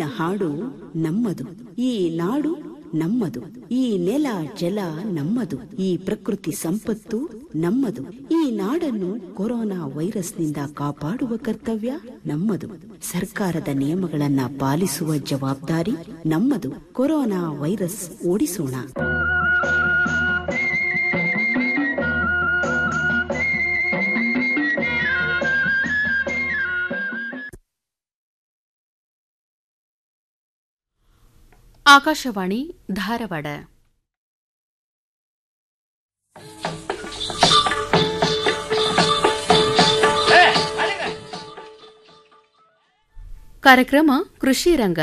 ಹಾಡಿನ ಹಾಡು ನಮ್ಮದು ಈ ನಾಡು ನಮ್ಮದು ಈ ನೆಲ ಜಲ ನಮ್ಮದು ಈ ಪ್ರಕೃತಿ ಸಂಪತ್ತು ನಮ್ಮದು ಈ ನಾಡನ್ನು ಕೊರೋನಾ ವೈರಸ್ನಿಂದ ಕಾಪಾಡುವ ಕರ್ತವ್ಯ ನಮ್ಮದು ಸರ್ಕಾರದ ನಿಯಮಗಳನ್ನ ಪಾಲಿಸುವ ಜವಾಬ್ದಾರಿ ನಮ್ಮದು ಕೊರೋನಾ ವೈರಸ್ ಓಡಿಸೋಣ ಆಕಾಶವಾಣಿ ಧಾರವಾಡ ಕಾರ್ಯಕ್ರಮ ಕೃಷಿ ರಂಗ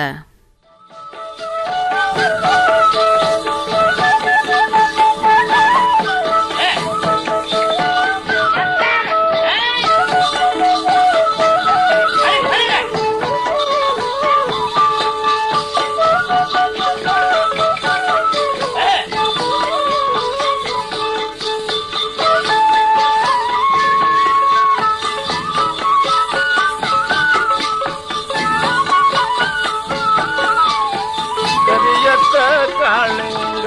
ಕರಿಯತ್ತ ಕಾಳಿಂಗ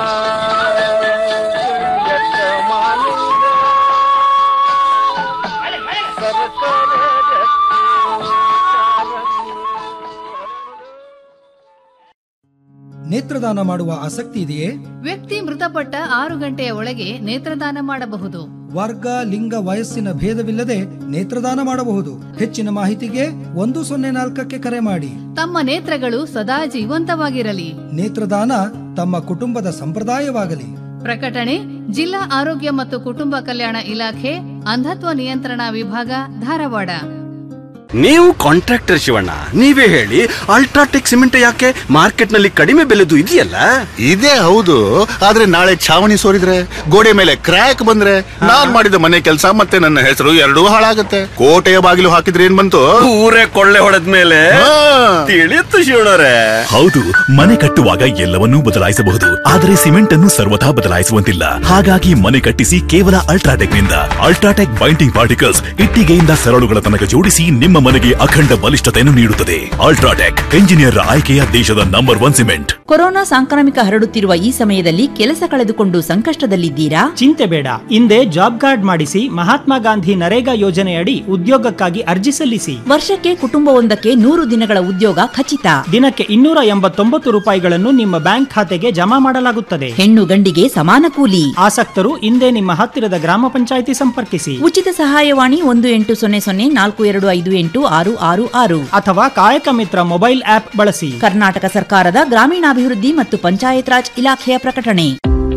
ಕರಿಯತ್ತ ಮಾಲಿಂಗ ಸರಸರ ರತ್ನ ಕಾರಂಗಿ ನೇತ್ರದಾನ ಮಾಡುವ ಆಸಕ್ತಿ ಇದೆಯೇ ವ್ಯಕ್ತಿ ಮೃತಪಟ್ಟ ಆರು ಗಂಟೆಯ ಒಳಗೆ ನೇತ್ರದಾನ ಮಾಡಬಹುದು ವರ್ಗ ಲಿಂಗ ವಯಸ್ಸಿನ ಭೇದವಿಲ್ಲದೆ ನೇತ್ರದಾನ ಮಾಡಬಹುದು ಹೆಚ್ಚಿನ ಮಾಹಿತಿಗೆ ಒಂದು ಸೊನ್ನೆ ನಾಲ್ಕಕ್ಕೆ ಕರೆ ಮಾಡಿ ತಮ್ಮ ನೇತ್ರಗಳು ಸದಾ ಜೀವಂತವಾಗಿರಲಿ ನೇತ್ರದಾನ ತಮ್ಮ ಕುಟುಂಬದ ಸಂಪ್ರದಾಯವಾಗಲಿ ಪ್ರಕಟಣೆ ಜಿಲ್ಲಾ ಆರೋಗ್ಯ ಮತ್ತು ಕುಟುಂಬ ಕಲ್ಯಾಣ ಇಲಾಖೆ ಅಂಧತ್ವ ನಿಯಂತ್ರಣ ವಿಭಾಗ ಧಾರವಾಡ ನೀವು ಕಾಂಟ್ರಾಕ್ಟರ್ ಶಿವಣ್ಣ ನೀವೇ ಹೇಳಿ ಅಲ್ಟ್ರಾಟೆಕ್ ಸಿಮೆಂಟ್ ಯಾಕೆ ಮಾರ್ಕೆಟ್ ನಲ್ಲಿ ಕಡಿಮೆ ಬೆಲೆದು ಇದೆಯಲ್ಲ ಇದೇ ಹೌದು ಆದ್ರೆ ನಾಳೆ ಛಾವಣಿ ಸೋರಿದ್ರೆ ಗೋಡೆ ಮೇಲೆ ಕ್ರ್ಯಾಕ್ ಬಂದ್ರೆ ನಾನ್ ಮಾಡಿದ ಮನೆ ಕೆಲಸ ಮತ್ತೆ ನನ್ನ ಹೆಸರು ಎರಡೂ ಹಾಳಾಗತ್ತೆ ಕೋಟೆಯ ಬಾಗಿಲು ಹಾಕಿದ್ರೆ ಏನ್ ಬಂತು ಊರೇ ಕೊಳ್ಳೆ ಹೊಡೆದ ಮೇಲೆ ಹಾ. ತಿಳಿಯುತ್ತು ಶಿವಣ್ಣರೇ ಹೌದು ಮನೆ ಕಟ್ಟುವಾಗ ಎಲ್ಲವನ್ನೂ ಬದಲಾಯಿಸಬಹುದು ಆದರೆ ಸಿಮೆಂಟ್ ಅನ್ನು ಸರ್ವಥಾ ಬದಲಾಯಿಸುವಂತಿಲ್ಲ ಹಾಗಾಗಿ ಮನೆ ಕಟ್ಟಿಸಿ ಕೇವಲ ಅಲ್ಟ್ರಾಟೆಕ್ ನಿಂದ ಅಲ್ಟ್ರಾಟೆಕ್ ಬೈಂಡಿಂಗ್ ಪಾರ್ಟಿಕಲ್ಸ್ ಇಟ್ಟಿಗೆಯಿಂದ ಸರಳುಗಳ ತನಕ ಜೋಡಿಸಿ ನಿಮ್ಮ ಮನೆಗೆ ಅಖಂಡ ಬಲಿಷ್ಠತೆಯನ್ನು ನೀಡುತ್ತದೆ ಅಲ್ಟ್ರಾಟೆಕ್ ಎಂಜಿನಿಯರ್ ಆಯ್ಕೆಯ ದೇಶದ ನಂಬರ್ ಒನ್ ಸಿಮೆಂಟ್ ಕೊರೋನಾ ಸಾಂಕ್ರಾಮಿಕ ಹರಡುತ್ತಿರುವ ಈ ಸಮಯದಲ್ಲಿ ಕೆಲಸ ಕಳೆದುಕೊಂಡು ಸಂಕಷ್ಟದಲ್ಲಿದ್ದೀರಾ ಚಿಂತೆ ಬೇಡ ಹಿಂದೆ ಜಾಬ್ ಕಾರ್ಡ್ ಮಾಡಿಸಿ ಮಹಾತ್ಮ ಗಾಂಧಿ ನರೇಗಾ ಯೋಜನೆಯಡಿ ಉದ್ಯೋಗಕ್ಕಾಗಿ ಅರ್ಜಿ ಸಲ್ಲಿಸಿ ವರ್ಷಕ್ಕೆ ಕುಟುಂಬವೊಂದಕ್ಕೆ ನೂರು ದಿನಗಳ ಉದ್ಯೋಗ ಖಚಿತ ದಿನಕ್ಕೆ ಇನ್ನೂರ ಎಂಬತ್ತೊಂಬತ್ತು ರೂಪಾಯಿಗಳನ್ನು ನಿಮ್ಮ ಬ್ಯಾಂಕ್ ಖಾತೆಗೆ ಜಮಾ ಮಾಡಲಾಗುತ್ತದೆ ಹೆಣ್ಣು ಗಂಡಿಗೆ ಸಮಾನ ಕೂಲಿ ಆಸಕ್ತರು ಹಿಂದೆ ನಿಮ್ಮ ಹತ್ತಿರದ ಗ್ರಾಮ ಪಂಚಾಯಿತಿ ಸಂಪರ್ಕಿಸಿ ಉಚಿತ ಸಹಾಯವಾಣಿ ಒಂದು ಎಂಟು ಸೊನ್ನೆ ಸೊನ್ನೆ ನಾಲ್ಕು ಎರಡು ಐದು ಎಂಟು ಆರು ಆರು ಆರು ಅಥವಾ ಕಾಯಕ ಮಿತ್ರ ಮೊಬೈಲ್ ಆಪ್ ಬಳಸಿ ಕರ್ನಾಟಕ ಸರ್ಕಾರದ ಗ್ರಾಮೀಣಾಭಿವೃದ್ಧಿ ಮತ್ತು ಪಂಚಾಯತ್ ರಾಜ್ ಇಲಾಖೆಯ ಪ್ರಕಟಣೆ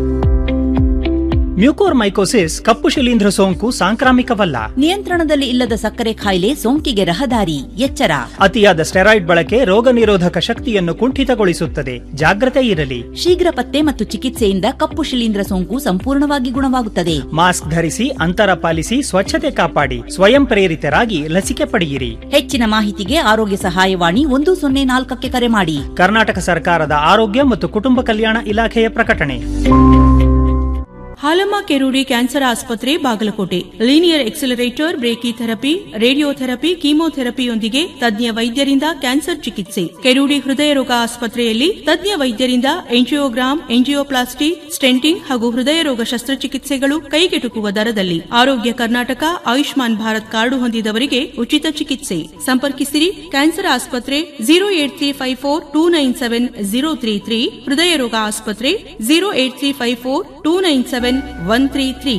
ಮ್ಯೂಕೋರ್ ಮೈಕೋಸಿಸ್ ಕಪ್ಪು ಶಿಲೀಂಧ್ರ ಸೋಂಕು ಸಾಂಕ್ರಾಮಿಕವಲ್ಲ ನಿಯಂತ್ರಣದಲ್ಲಿ ಇಲ್ಲದ ಸಕ್ಕರೆ ಕಾಯಿಲೆ ಸೋಂಕಿಗೆ ರಹದಾರಿ ಎಚ್ಚರ ಅತಿಯಾದ ಸ್ಟೆರಾಯ್ಡ್ ಬಳಕೆ ರೋಗ ನಿರೋಧಕ ಶಕ್ತಿಯನ್ನು ಕುಂಠಿತಗೊಳಿಸುತ್ತದೆ ಜಾಗ್ರತೆ ಇರಲಿ ಶೀಘ್ರ ಪತ್ತೆ ಮತ್ತು ಚಿಕಿತ್ಸೆಯಿಂದ ಕಪ್ಪು ಶಿಲೀಂಧ್ರ ಸೋಂಕು ಸಂಪೂರ್ಣವಾಗಿ ಗುಣವಾಗುತ್ತದೆ ಮಾಸ್ಕ್ ಧರಿಸಿ ಅಂತರ ಪಾಲಿಸಿ ಸ್ವಚ್ಛತೆ ಕಾಪಾಡಿ ಸ್ವಯಂ ಪ್ರೇರಿತರಾಗಿ ಲಸಿಕೆ ಪಡೆಯಿರಿ ಹೆಚ್ಚಿನ ಮಾಹಿತಿಗೆ ಆರೋಗ್ಯ ಸಹಾಯವಾಣಿ ಒಂದು ಸೊನ್ನೆ ನಾಲ್ಕಕ್ಕೆ ಕರೆ ಮಾಡಿ ಕರ್ನಾಟಕ ಸರ್ಕಾರದ ಆರೋಗ್ಯ ಮತ್ತು ಕುಟುಂಬ ಕಲ್ಯಾಣ ಇಲಾಖೆಯ ಪ್ರಕಟಣೆ ಹಾಲಮ್ಮ ಕೆರೂಡಿ ಕ್ಯಾನ್ಸರ್ ಆಸ್ಪತ್ರೆ Bagalkot linear accelerator brachy therapy radiotherapy ಕೀಮೋಥೆರಪಿಯೊಂದಿಗೆ ತಜ್ಞ ವೈದ್ಯರಿಂದ ಕ್ಯಾನ್ಸರ್ ಚಿಕಿತ್ಸೆ ಕೆರೂಡಿ ಹೃದಯ ರೋಗ ಆಸ್ಪತ್ರೆಯಲ್ಲಿ ತಜ್ಞ ವೈದ್ಯರಿಂದ ಎಂಜಿಯೋಗ್ರಾಮ್ ಎಂಜಿಯೋಪ್ಲಾಸ್ಟಿ ಸ್ಟೆಂಟಿಂಗ್ ಹಾಗೂ ಹೃದಯ ರೋಗ ಶಸ್ತ್ರಚಿಕಿತ್ಸೆಗಳು ಕೈಗೆಟುಕುವ ದರದಲ್ಲಿ ಆರೋಗ್ಯ ಕರ್ನಾಟಕ ಆಯುಷ್ಮಾನ್ ಭಾರತ್ ಕಾರ್ಡು ಹೊಂದಿದವರಿಗೆ ಉಚಿತ ಚಿಕಿತ್ಸೆ ಸಂಪರ್ಕಿಸಿರಿ ಕ್ಯಾನ್ಸರ್ ಆಸ್ಪತ್ರೆ zero eight three five four two nine seven zero three three ಹೃದಯ ರೋಗ ಆಸ್ಪತ್ರೆ zero eight three five four two nine seven one three three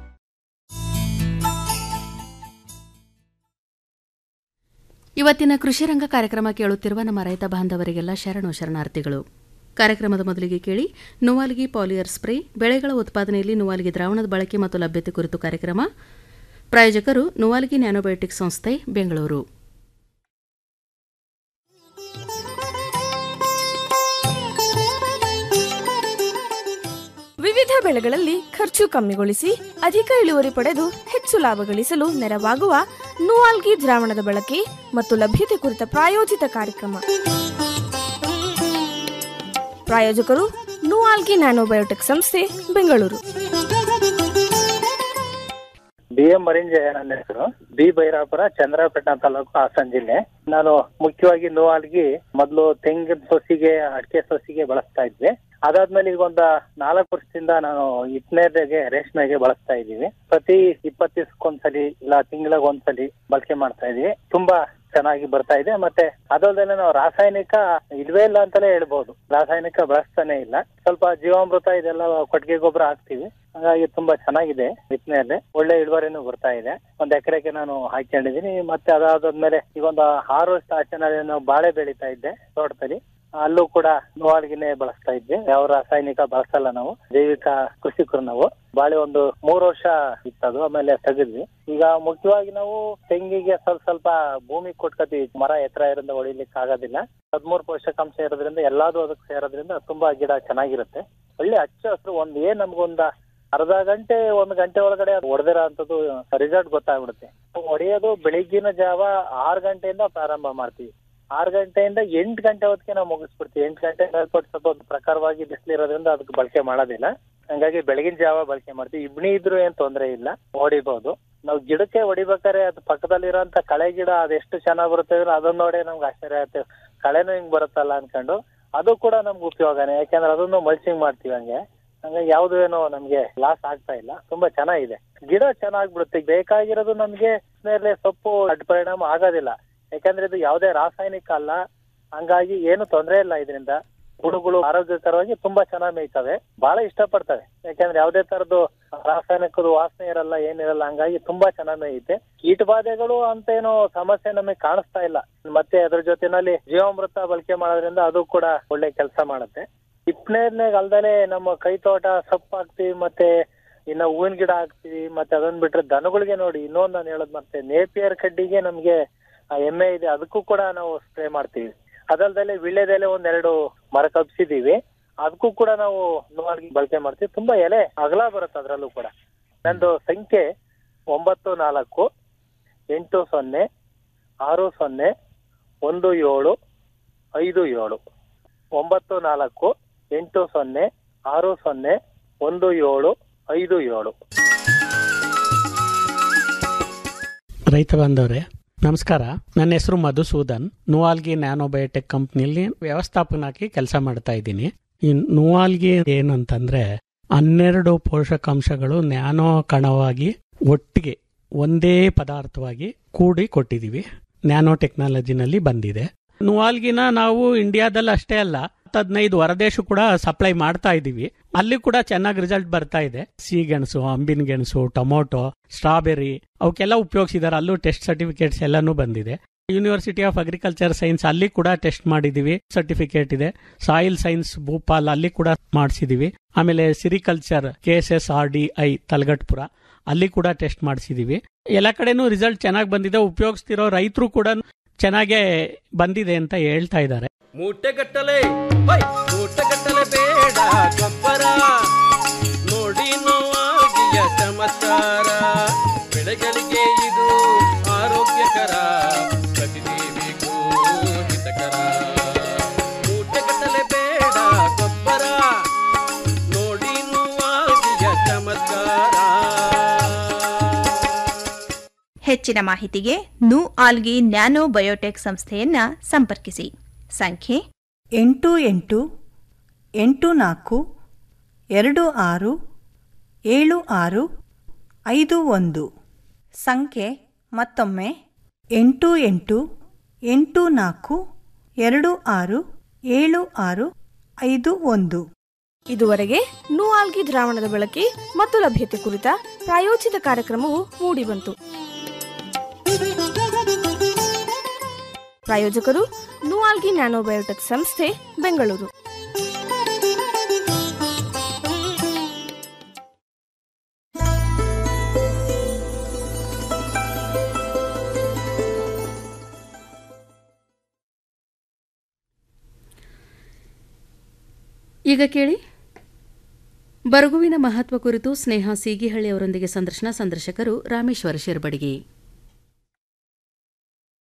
ಇವತ್ತಿನ ಕೃಷಿ ರಂಗ ಕಾರ್ಯಕ್ರಮ ಕೇಳುತ್ತಿರುವ ನಮ್ಮ ರೈತ ಬಾಂಧವರಿಗೆಲ್ಲ ಶರಣು ಶರಣಾರ್ಥಿಗಳು ಕಾರ್ಯಕ್ರಮದ ಮೊದಲಿಗೆ ಕೇಳಿ ನುವಾಲ್ಗಿ ಪಾಲಿಯರ್ ಸ್ಪ್ರೇ ಬೆಳೆಗಳ ಉತ್ಪಾದನೆಯಲ್ಲಿ ನುವಾಲ್ಗಿ ದ್ರಾವಣದ ಬಳಕೆ ಮತ್ತು ಲಭ್ಯತೆ ಕುರಿತು ಕಾರ್ಯಕ್ರಮ ಪ್ರಾಯೋಜಕರು ನುವಾಲ್ಗಿ ನ್ಯಾನೋಬಯೋಟಿಕ್ ಸಂಸ್ಥೆ ಬೆಂಗಳೂರು ವಿವಿಧ ಬೆಳೆಗಳಲ್ಲಿ ಖರ್ಚು ಕಮ್ಮಿಗೊಳಿಸಿ ಅಧಿಕ ಇಳುವರಿ ಪಡೆದು ಹೆಚ್ಚು ಲಾಭ ಗಳಿಸಲು ನೆರವಾಗುವ ನುವಾಲ್ಗಿ ದ್ರಾವಣದ ಬಳಕೆ ಮತ್ತು ಲಭ್ಯತೆ ಕುರಿತ ಪ್ರಾಯೋಜಿತ ಕಾರ್ಯಕ್ರಮ ಪ್ರಾಯೋಜಕರು ನುವಾಲ್ಗಿ ನ್ಯಾನೋಬಯೋಟೆಕ್ ಸಂಸ್ಥೆ ಬೆಂಗಳೂರು ಬಿ ಎಂ ಮರಿಂಜಯ ನನ್ನ ಹೆಸರು ಬಿ ಭೈರಾಪುರ ಚಂದ್ರಪಟ್ಟಣ ತಾಲೂಕು ಹಾಸನ ಜಿಲ್ಲೆ ನಾನು ಮುಖ್ಯವಾಗಿ ನೋವಾಲ್ಗಿ ಮೊದಲು ತೆಂಗಿನ ಸೊಸಿಗೆ ಅಡಿಕೆ ಸೊಸಿಗೆ ಬಳಸ್ತಾ ಇದ್ವಿ ಅದಾದ್ಮೇಲೆ ಈಗ ಒಂದು ನಾಲ್ಕು ವರ್ಷದಿಂದ ನಾನು ಇಟ್ನೇರ್ಗೆ ರೇಷ್ಮೆಗೆ ಬಳಸ್ತಾ ಇದ್ದೀವಿ ಪ್ರತಿ ಇಪ್ಪತ್ತು ದಿವಸಕ್ಕೊಂದ್ಸಲಿ ಇಲ್ಲ ತಿಂಗಳಿಗೆ ಒಂದ್ಸಲಿ ಬಳಕೆ ಮಾಡ್ತಾ ಇದೀವಿ ತುಂಬಾ ಚೆನ್ನಾಗಿ ಬರ್ತಾ ಇದೆ ಮತ್ತೆ ಅದಲ್ಲದೆ ನಾವು ರಾಸಾಯನಿಕ ಇಲ್ವೇ ಇಲ್ಲ ಅಂತಾನೆ ಹೇಳ್ಬೋದು ರಾಸಾಯನಿಕ ಬಳಸ್ತಾನೆ ಇಲ್ಲ ಸ್ವಲ್ಪ ಜೀವಾಮೃತ ಇದೆಲ್ಲ ಕೊಟ್ಟಿಗೆ ಗೊಬ್ಬರ ಹಾಕ್ತಿವಿ ಹಾಗಾಗಿ ತುಂಬಾ ಚೆನ್ನಾಗಿದೆ ಬಿತ್ತನೆಯಲ್ಲಿ ಒಳ್ಳೆ ಇಳುವರಿನೂ ಬರ್ತಾ ಇದೆ ಒಂದ್ ಎಕರೆಗೆ ನಾನು ಹಾಕೊಂಡಿದೀನಿ ಮತ್ತೆ ಅದಾದ್ಮೇಲೆ ಈಗ ಒಂದು ಆರು ವರ್ಷ ಆಚೆ ನಾನು ಬಾಳೆ ಬೆಳೀತಾ ಇದ್ದೆ ತೋಟದಲ್ಲಿ ಅಲ್ಲೂ ಕೂಡ ನೋವಾಲ್ಗಿನೇ ಬಳಸ್ತಾ ಇದ್ವಿ ಯಾವ ರಾಸಾಯನಿಕ ಬಳಸಲ್ಲ ನಾವು ಜೈವಿಕ ಕೃಷಿಕರು ನಾವು ಬಾಳೆ ಒಂದು ಮೂರು ವರ್ಷ ಇತ್ತದು ಆಮೇಲೆ ತೆಗೆದ್ವಿ ಈಗ ಮುಖ್ಯವಾಗಿ ನಾವು ತೆಂಗಿಗೆ ಸ್ವಲ್ಪ ಸ್ವಲ್ಪ ಭೂಮಿ ಕೊಟ್ಕೋತೀವಿ ಮರ ಎತ್ತರ ಇರೋದ್ರಿಂದ ಹೊಡಿಲಿಕ್ಕೆ ಆಗೋದಿಲ್ಲ ಹದಿಮೂರು ಪೋಷಕಾಂಶ ಇರೋದ್ರಿಂದ ಎಲ್ಲಾದು ಅದಕ್ಕೆ ಸೇರೋದ್ರಿಂದ ತುಂಬಾ ಗಿಡ ಚೆನ್ನಾಗಿರುತ್ತೆ ಒಳ್ಳೆ ಹಚ್ಚ ಹಸಿರು ಒಂದ್ ಏನ್ ನಮ್ಗೊಂದ ಅರ್ಧ ಗಂಟೆ ಒಂದ್ ಗಂಟೆ ಒಳಗಡೆ ಅದು ಹೊಡೆದಿರೋ ಅಂತದ್ದು ರಿಸಲ್ಟ್ ಗೊತ್ತಾಗ್ಬಿಡುತ್ತೆ ಹೊಡೆಯೋದು ಬೆಳಿಗ್ಗಿನ ಜಾವ ಆರು ಗಂಟೆಯಿಂದ ಪ್ರಾರಂಭ ಮಾಡ್ತೀವಿ ಆರು ಗಂಟೆಯಿಂದ ಎಂಟು ಗಂಟೆ ಹೊತ್ತಿಗೆ ನಾವು ಮುಗಿಸ್ಬಿಡ್ತೀವಿ ಎಂಟು ಗಂಟೆ ಮೇಲ್ಪಟ್ಟು ಸ್ವಲ್ಪ ಒಂದು ಪ್ರಕಾರವಾಗಿ ಬಿಸಿಲಿರೋದ್ರಿಂದ ಅದಕ್ಕೆ ಬಳಕೆ ಮಾಡೋದಿಲ್ಲ ಹಂಗಾಗಿ ಬೆಳಗಿನ ಜಾವ ಬಳಕೆ ಮಾಡ್ತೀವಿ ಇಬ್ಣಿ ಇದ್ರು ಏನ್ ತೊಂದ್ರೆ ಇಲ್ಲ ಹೊಡಿಬಹುದು ನಾವು ಗಿಡಕ್ಕೆ ಹೊಡಿಬೇಕಾದ್ರೆ ಅದು ಪಕ್ಕದಲ್ಲಿರೋಂತ ಕಳೆ ಗಿಡ ಅದೆಷ್ಟು ಚೆನ್ನಾಗ್ ಬರುತ್ತೆ ಅಂದ್ರೆ ಅದನ್ನ ನೋಡಿ ನಮ್ಗೆ ಆಶ್ಚರ್ಯ ಆಗುತ್ತೆ ಕಳೆನೂ ಹಿಂಗ್ ಬರುತ್ತಲ್ಲ ಅನ್ಕೊಂಡು ಅದು ಕೂಡ ನಮ್ಗೆ ಉಪಯೋಗನೇ ಯಾಕಂದ್ರೆ ಅದನ್ನು ಮಲ್ಚಿಂಗ್ ಮಾಡ್ತೀವಿ ಹಂಗೆ ಹಂಗಾಗಿ ಯಾವ್ದು ಏನೋ ನಮ್ಗೆ ಲಾಸ್ ಆಗ್ತಾ ಇಲ್ಲ ತುಂಬಾ ಚೆನ್ನಾಗಿದೆ ಗಿಡ ಚೆನ್ನಾಗ್ ಬಿಡುತ್ತೆ ಬೇಕಾಗಿರೋದು ನಮ್ಗೆ ಮೇಲೆ ಸೊಪ್ಪು ಅಡ್ಡ ಪರಿಣಾಮ ಆಗೋದಿಲ್ಲ ಯಾಕಂದ್ರೆ ಇದು ಯಾವುದೇ ರಾಸಾಯನಿಕ ಅಲ್ಲ ಹಂಗಾಗಿ ಏನು ತೊಂದರೆ ಇಲ್ಲ ಇದರಿಂದ ಹುಡುಗಳು ಆರೋಗ್ಯಕರವಾಗಿ ತುಂಬಾ ಚೆನ್ನಾಗಿ ಮೇಯ್ತವೆ ಬಹಳ ಇಷ್ಟಪಡ್ತವೆ ಯಾಕಂದ್ರೆ ಯಾವುದೇ ತರದ್ದು ರಾಸಾಯನಿಕದ ವಾಸನೆ ಇರಲ್ಲ ಏನಿರಲ್ಲ ಹಂಗಾಗಿ ತುಂಬಾ ಚೆನ್ನಾಗಿ ಮೇಯುತ್ತೆ ಕೀಟ ಬಾಧೆಗಳು ಅಂತ ಏನು ಸಮಸ್ಯೆ ನಮಗೆ ಕಾಣಿಸ್ತಾ ಇಲ್ಲ ಮತ್ತೆ ಅದ್ರ ಜೊತೆನಲ್ಲಿ ಜೀವಾಮೃತ ಬಳಕೆ ಮಾಡೋದ್ರಿಂದ ಅದು ಕೂಡ ಒಳ್ಳೆ ಕೆಲಸ ಮಾಡುತ್ತೆ ಹಿಪ್ನೇರ್ನಾಗ ಅಲ್ದಲೆ ನಮ್ಮ ಕೈ ತೋಟ ಸೊಪ್ಪು ಹಾಕ್ತಿವಿ ಮತ್ತೆ ಇನ್ನ ಹೂವಿನ ಗಿಡ ಹಾಕ್ತಿವಿ ಮತ್ತೆ ಅದನ್ನ ಬಿಟ್ರೆ ದನಗಳಿಗೆ ನೋಡಿ ಇನ್ನೊಂದು ನಾನು ಹೇಳೋದ್ ಮತ್ತೆ ನೇಪಿಯರ್ ಕಡ್ಡಿಗೆ ನಮ್ಗೆ ಆ ಎಮ್ಮೆ ಇದೆ ಅದಕ್ಕೂ ಕೂಡ ನಾವು ಸ್ಪ್ರೇ ಮಾಡ್ತೀವಿ ಅದಲ್ದಲೆ ವಿಳ್ಳೆದೆಲೆ ಒಂದೆರಡು ಮರ ಕಬ್ಸಿದೀವಿ ಅದಕ್ಕೂ ಕೂಡ ನಾವು ನೋವಾಗಿ ಬಳಕೆ ಮಾಡ್ತೀವಿ ತುಂಬಾ ಎಲೆ ಅಗಲ ಬರುತ್ತೆ ಅದರಲ್ಲೂ ಕೂಡ ನಂದು ಸಂಖ್ಯೆ ಒಂಬತ್ತು ನಾಲ್ಕು ಎಂಟು ಸೊನ್ನೆ ಆರು ಸೊನ್ನೆ ಒಂದು ಏಳು ಐದು ಏಳು ಒಂಬತ್ತು ನಾಲ್ಕು ಎಂಟು ಸೊನ್ನೆ ಆರು ಸೊನ್ನೆ ಒಂದು ಏಳು ಐದು ಏಳು ರೈತ ಬಾಂಧವ್ರೆ ನಮಸ್ಕಾರ ನನ್ನ ಹೆಸರು ಮಧುಸೂದನ್ ನುವಾಲ್ಗಿ ನ್ಯಾನೋಬಯೋಟೆಕ್ ಕಂಪ್ನಿಯಲ್ಲಿ ವ್ಯವಸ್ಥಾಪನಾಗಿ ಕೆಲಸ ಮಾಡ್ತಾ ಇದ್ದೀನಿ ಈ ನುವಾಲ್ಗಿ ಏನಂತಂದ್ರೆ ಹನ್ನೆರಡು ಪೋಷಕಾಂಶಗಳು ನ್ಯಾನೋ ಕಣವಾಗಿ ಒಟ್ಟಿಗೆ ಒಂದೇ ಪದಾರ್ಥವಾಗಿ ಕೂಡಿ ಕೊಟ್ಟಿದೀವಿ ನ್ಯಾನೋ ಟೆಕ್ನಾಲಜಿನಲ್ಲಿ ಬಂದಿದೆ ನುವಾಲ್ಗಿನ ನಾವು ಇಂಡಿಯಾದಲ್ಲಿ ಅಷ್ಟೇ ಅಲ್ಲ ಹದಿನೈದು ಹೊರದೇಶ ಕೂಡ ಸಪ್ಲೈ ಮಾಡ್ತಾ ಇದೀವಿ ಅಲ್ಲಿ ಕೂಡ ಚೆನ್ನಾಗಿ ರಿಸಲ್ಟ್ ಬರ್ತಾ ಇದೆ ಸಿಗೆಣಸು ಅಂಬಿನ ಗೆಣಸು ಟೊಮೊಟೊ ಸ್ಟ್ರಾಬೆರಿ ಅವಕ್ಕೆಲ್ಲ ಉಪಯೋಗಿಸಿದ್ದಾರೆ ಅಲ್ಲೂ ಟೆಸ್ಟ್ ಸರ್ಟಿಫಿಕೇಟ್ಸ್ ಎಲ್ಲಾನು ಬಂದಿದೆ ಯೂನಿವರ್ಸಿಟಿ ಆಫ್ ಅಗ್ರಿಕಲ್ಚರ್ ಸೈನ್ಸ್ ಅಲ್ಲಿ ಕೂಡ ಟೆಸ್ಟ್ ಮಾಡಿದೀವಿ ಸರ್ಟಿಫಿಕೇಟ್ ಇದೆ ಸಾಯಿಲ್ ಸೈನ್ಸ್ ಭೂಪಾಲ್ ಅಲ್ಲಿ ಕೂಡ ಮಾಡಿಸಿದೀವಿ ಆಮೇಲೆ sericulture K S S R D I Talagatpura ಅಲ್ಲಿ ಕೂಡ ಟೆಸ್ಟ್ ಮಾಡಿಸಿದೀವಿ ಎಲ್ಲ ಕಡೆನೂ ರಿಸಲ್ಟ್ ಚೆನ್ನಾಗಿ ಬಂದಿದೆ ಉಪಯೋಗಿಸ್ತಿರೋ ರೈತರು ಕೂಡ ಚೆನ್ನಾಗೇ ಬಂದಿದೆ ಅಂತ ಹೇಳ್ತಾ ಇದ್ದಾರೆ ಮೂಟೆಗಟ್ಟಲೆ ಹೈ ಮೂಟೆಗಟ್ಟಲೆ ಬೇಡ ಗೊಬ್ಬರ ನೋಡಿ ನೋವಾಗಿಯ ಚಮತ್ಕಾರ ಬೆಳೆಗಳಿಗೆ ಇದು ಆರೋಗ್ಯಕರ ಪ್ರತಿದೇವಿಗೂ ಹಿತಕರ ಮೂಟೆಗಟ್ಟಲೆ ಬೇಡ ಗೊಬ್ಬರ ನೋಡಿ ನೋವಾಗಿಯ ಚಮತ್ಕಾರ ಹೆಚ್ಚಿನ ಮಾಹಿತಿಗೆ ನು ಆಲ್ಗಿ ನ್ಯಾನೋ ಬಯೋಟೆಕ್ ಸಂಸ್ಥೆಯನ್ನ ಸಂಪರ್ಕಿಸಿ ಸಂಖ್ಯೆ ಎಂಟು ಎಂಟು ಎಂಟು ನಾಲ್ಕು ಎರಡು ಆರು ಏಳು ಆರು ಐದು ಒಂದು ಸಂಖ್ಯೆ ಮತ್ತೊಮ್ಮೆ ಎಂಟು ಎಂಟು ಎಂಟು ನಾಲ್ಕು ಎರಡು ಆರು ಏಳು ಆರು ಐದು ಒಂದು ಇದುವರೆಗೆ ನೂಆಲ್ಗಿ ದ್ರಾವಣದ ಬಳಕೆ ಮತ್ತು ಲಭ್ಯತೆ ಕುರಿತ ಪ್ರಾಯೋಜಿತ ಕಾರ್ಯಕ್ರಮವು ಮೂಡಿಬಂತು ಪ್ರಾಯೋಜಕರು ನೂಆಲ್ಗಿ ನ್ಯಾನೋಬಯೋಟೆಕ್ ಸಂಸ್ಥೆ ಬೆಂಗಳೂರು ಈಗ ಕೇಳಿ ಬರಗುವಿನ ಮಹತ್ವ ಕುರಿತು ಸ್ನೇಹ ಸೀಗಿಹಳ್ಳಿ ಅವರೊಂದಿಗೆ ಸಂದರ್ಶನ ಸಂದರ್ಶಕರು ರಾಮೇಶ್ವರ ಶಿರ್ಬಡಗಿ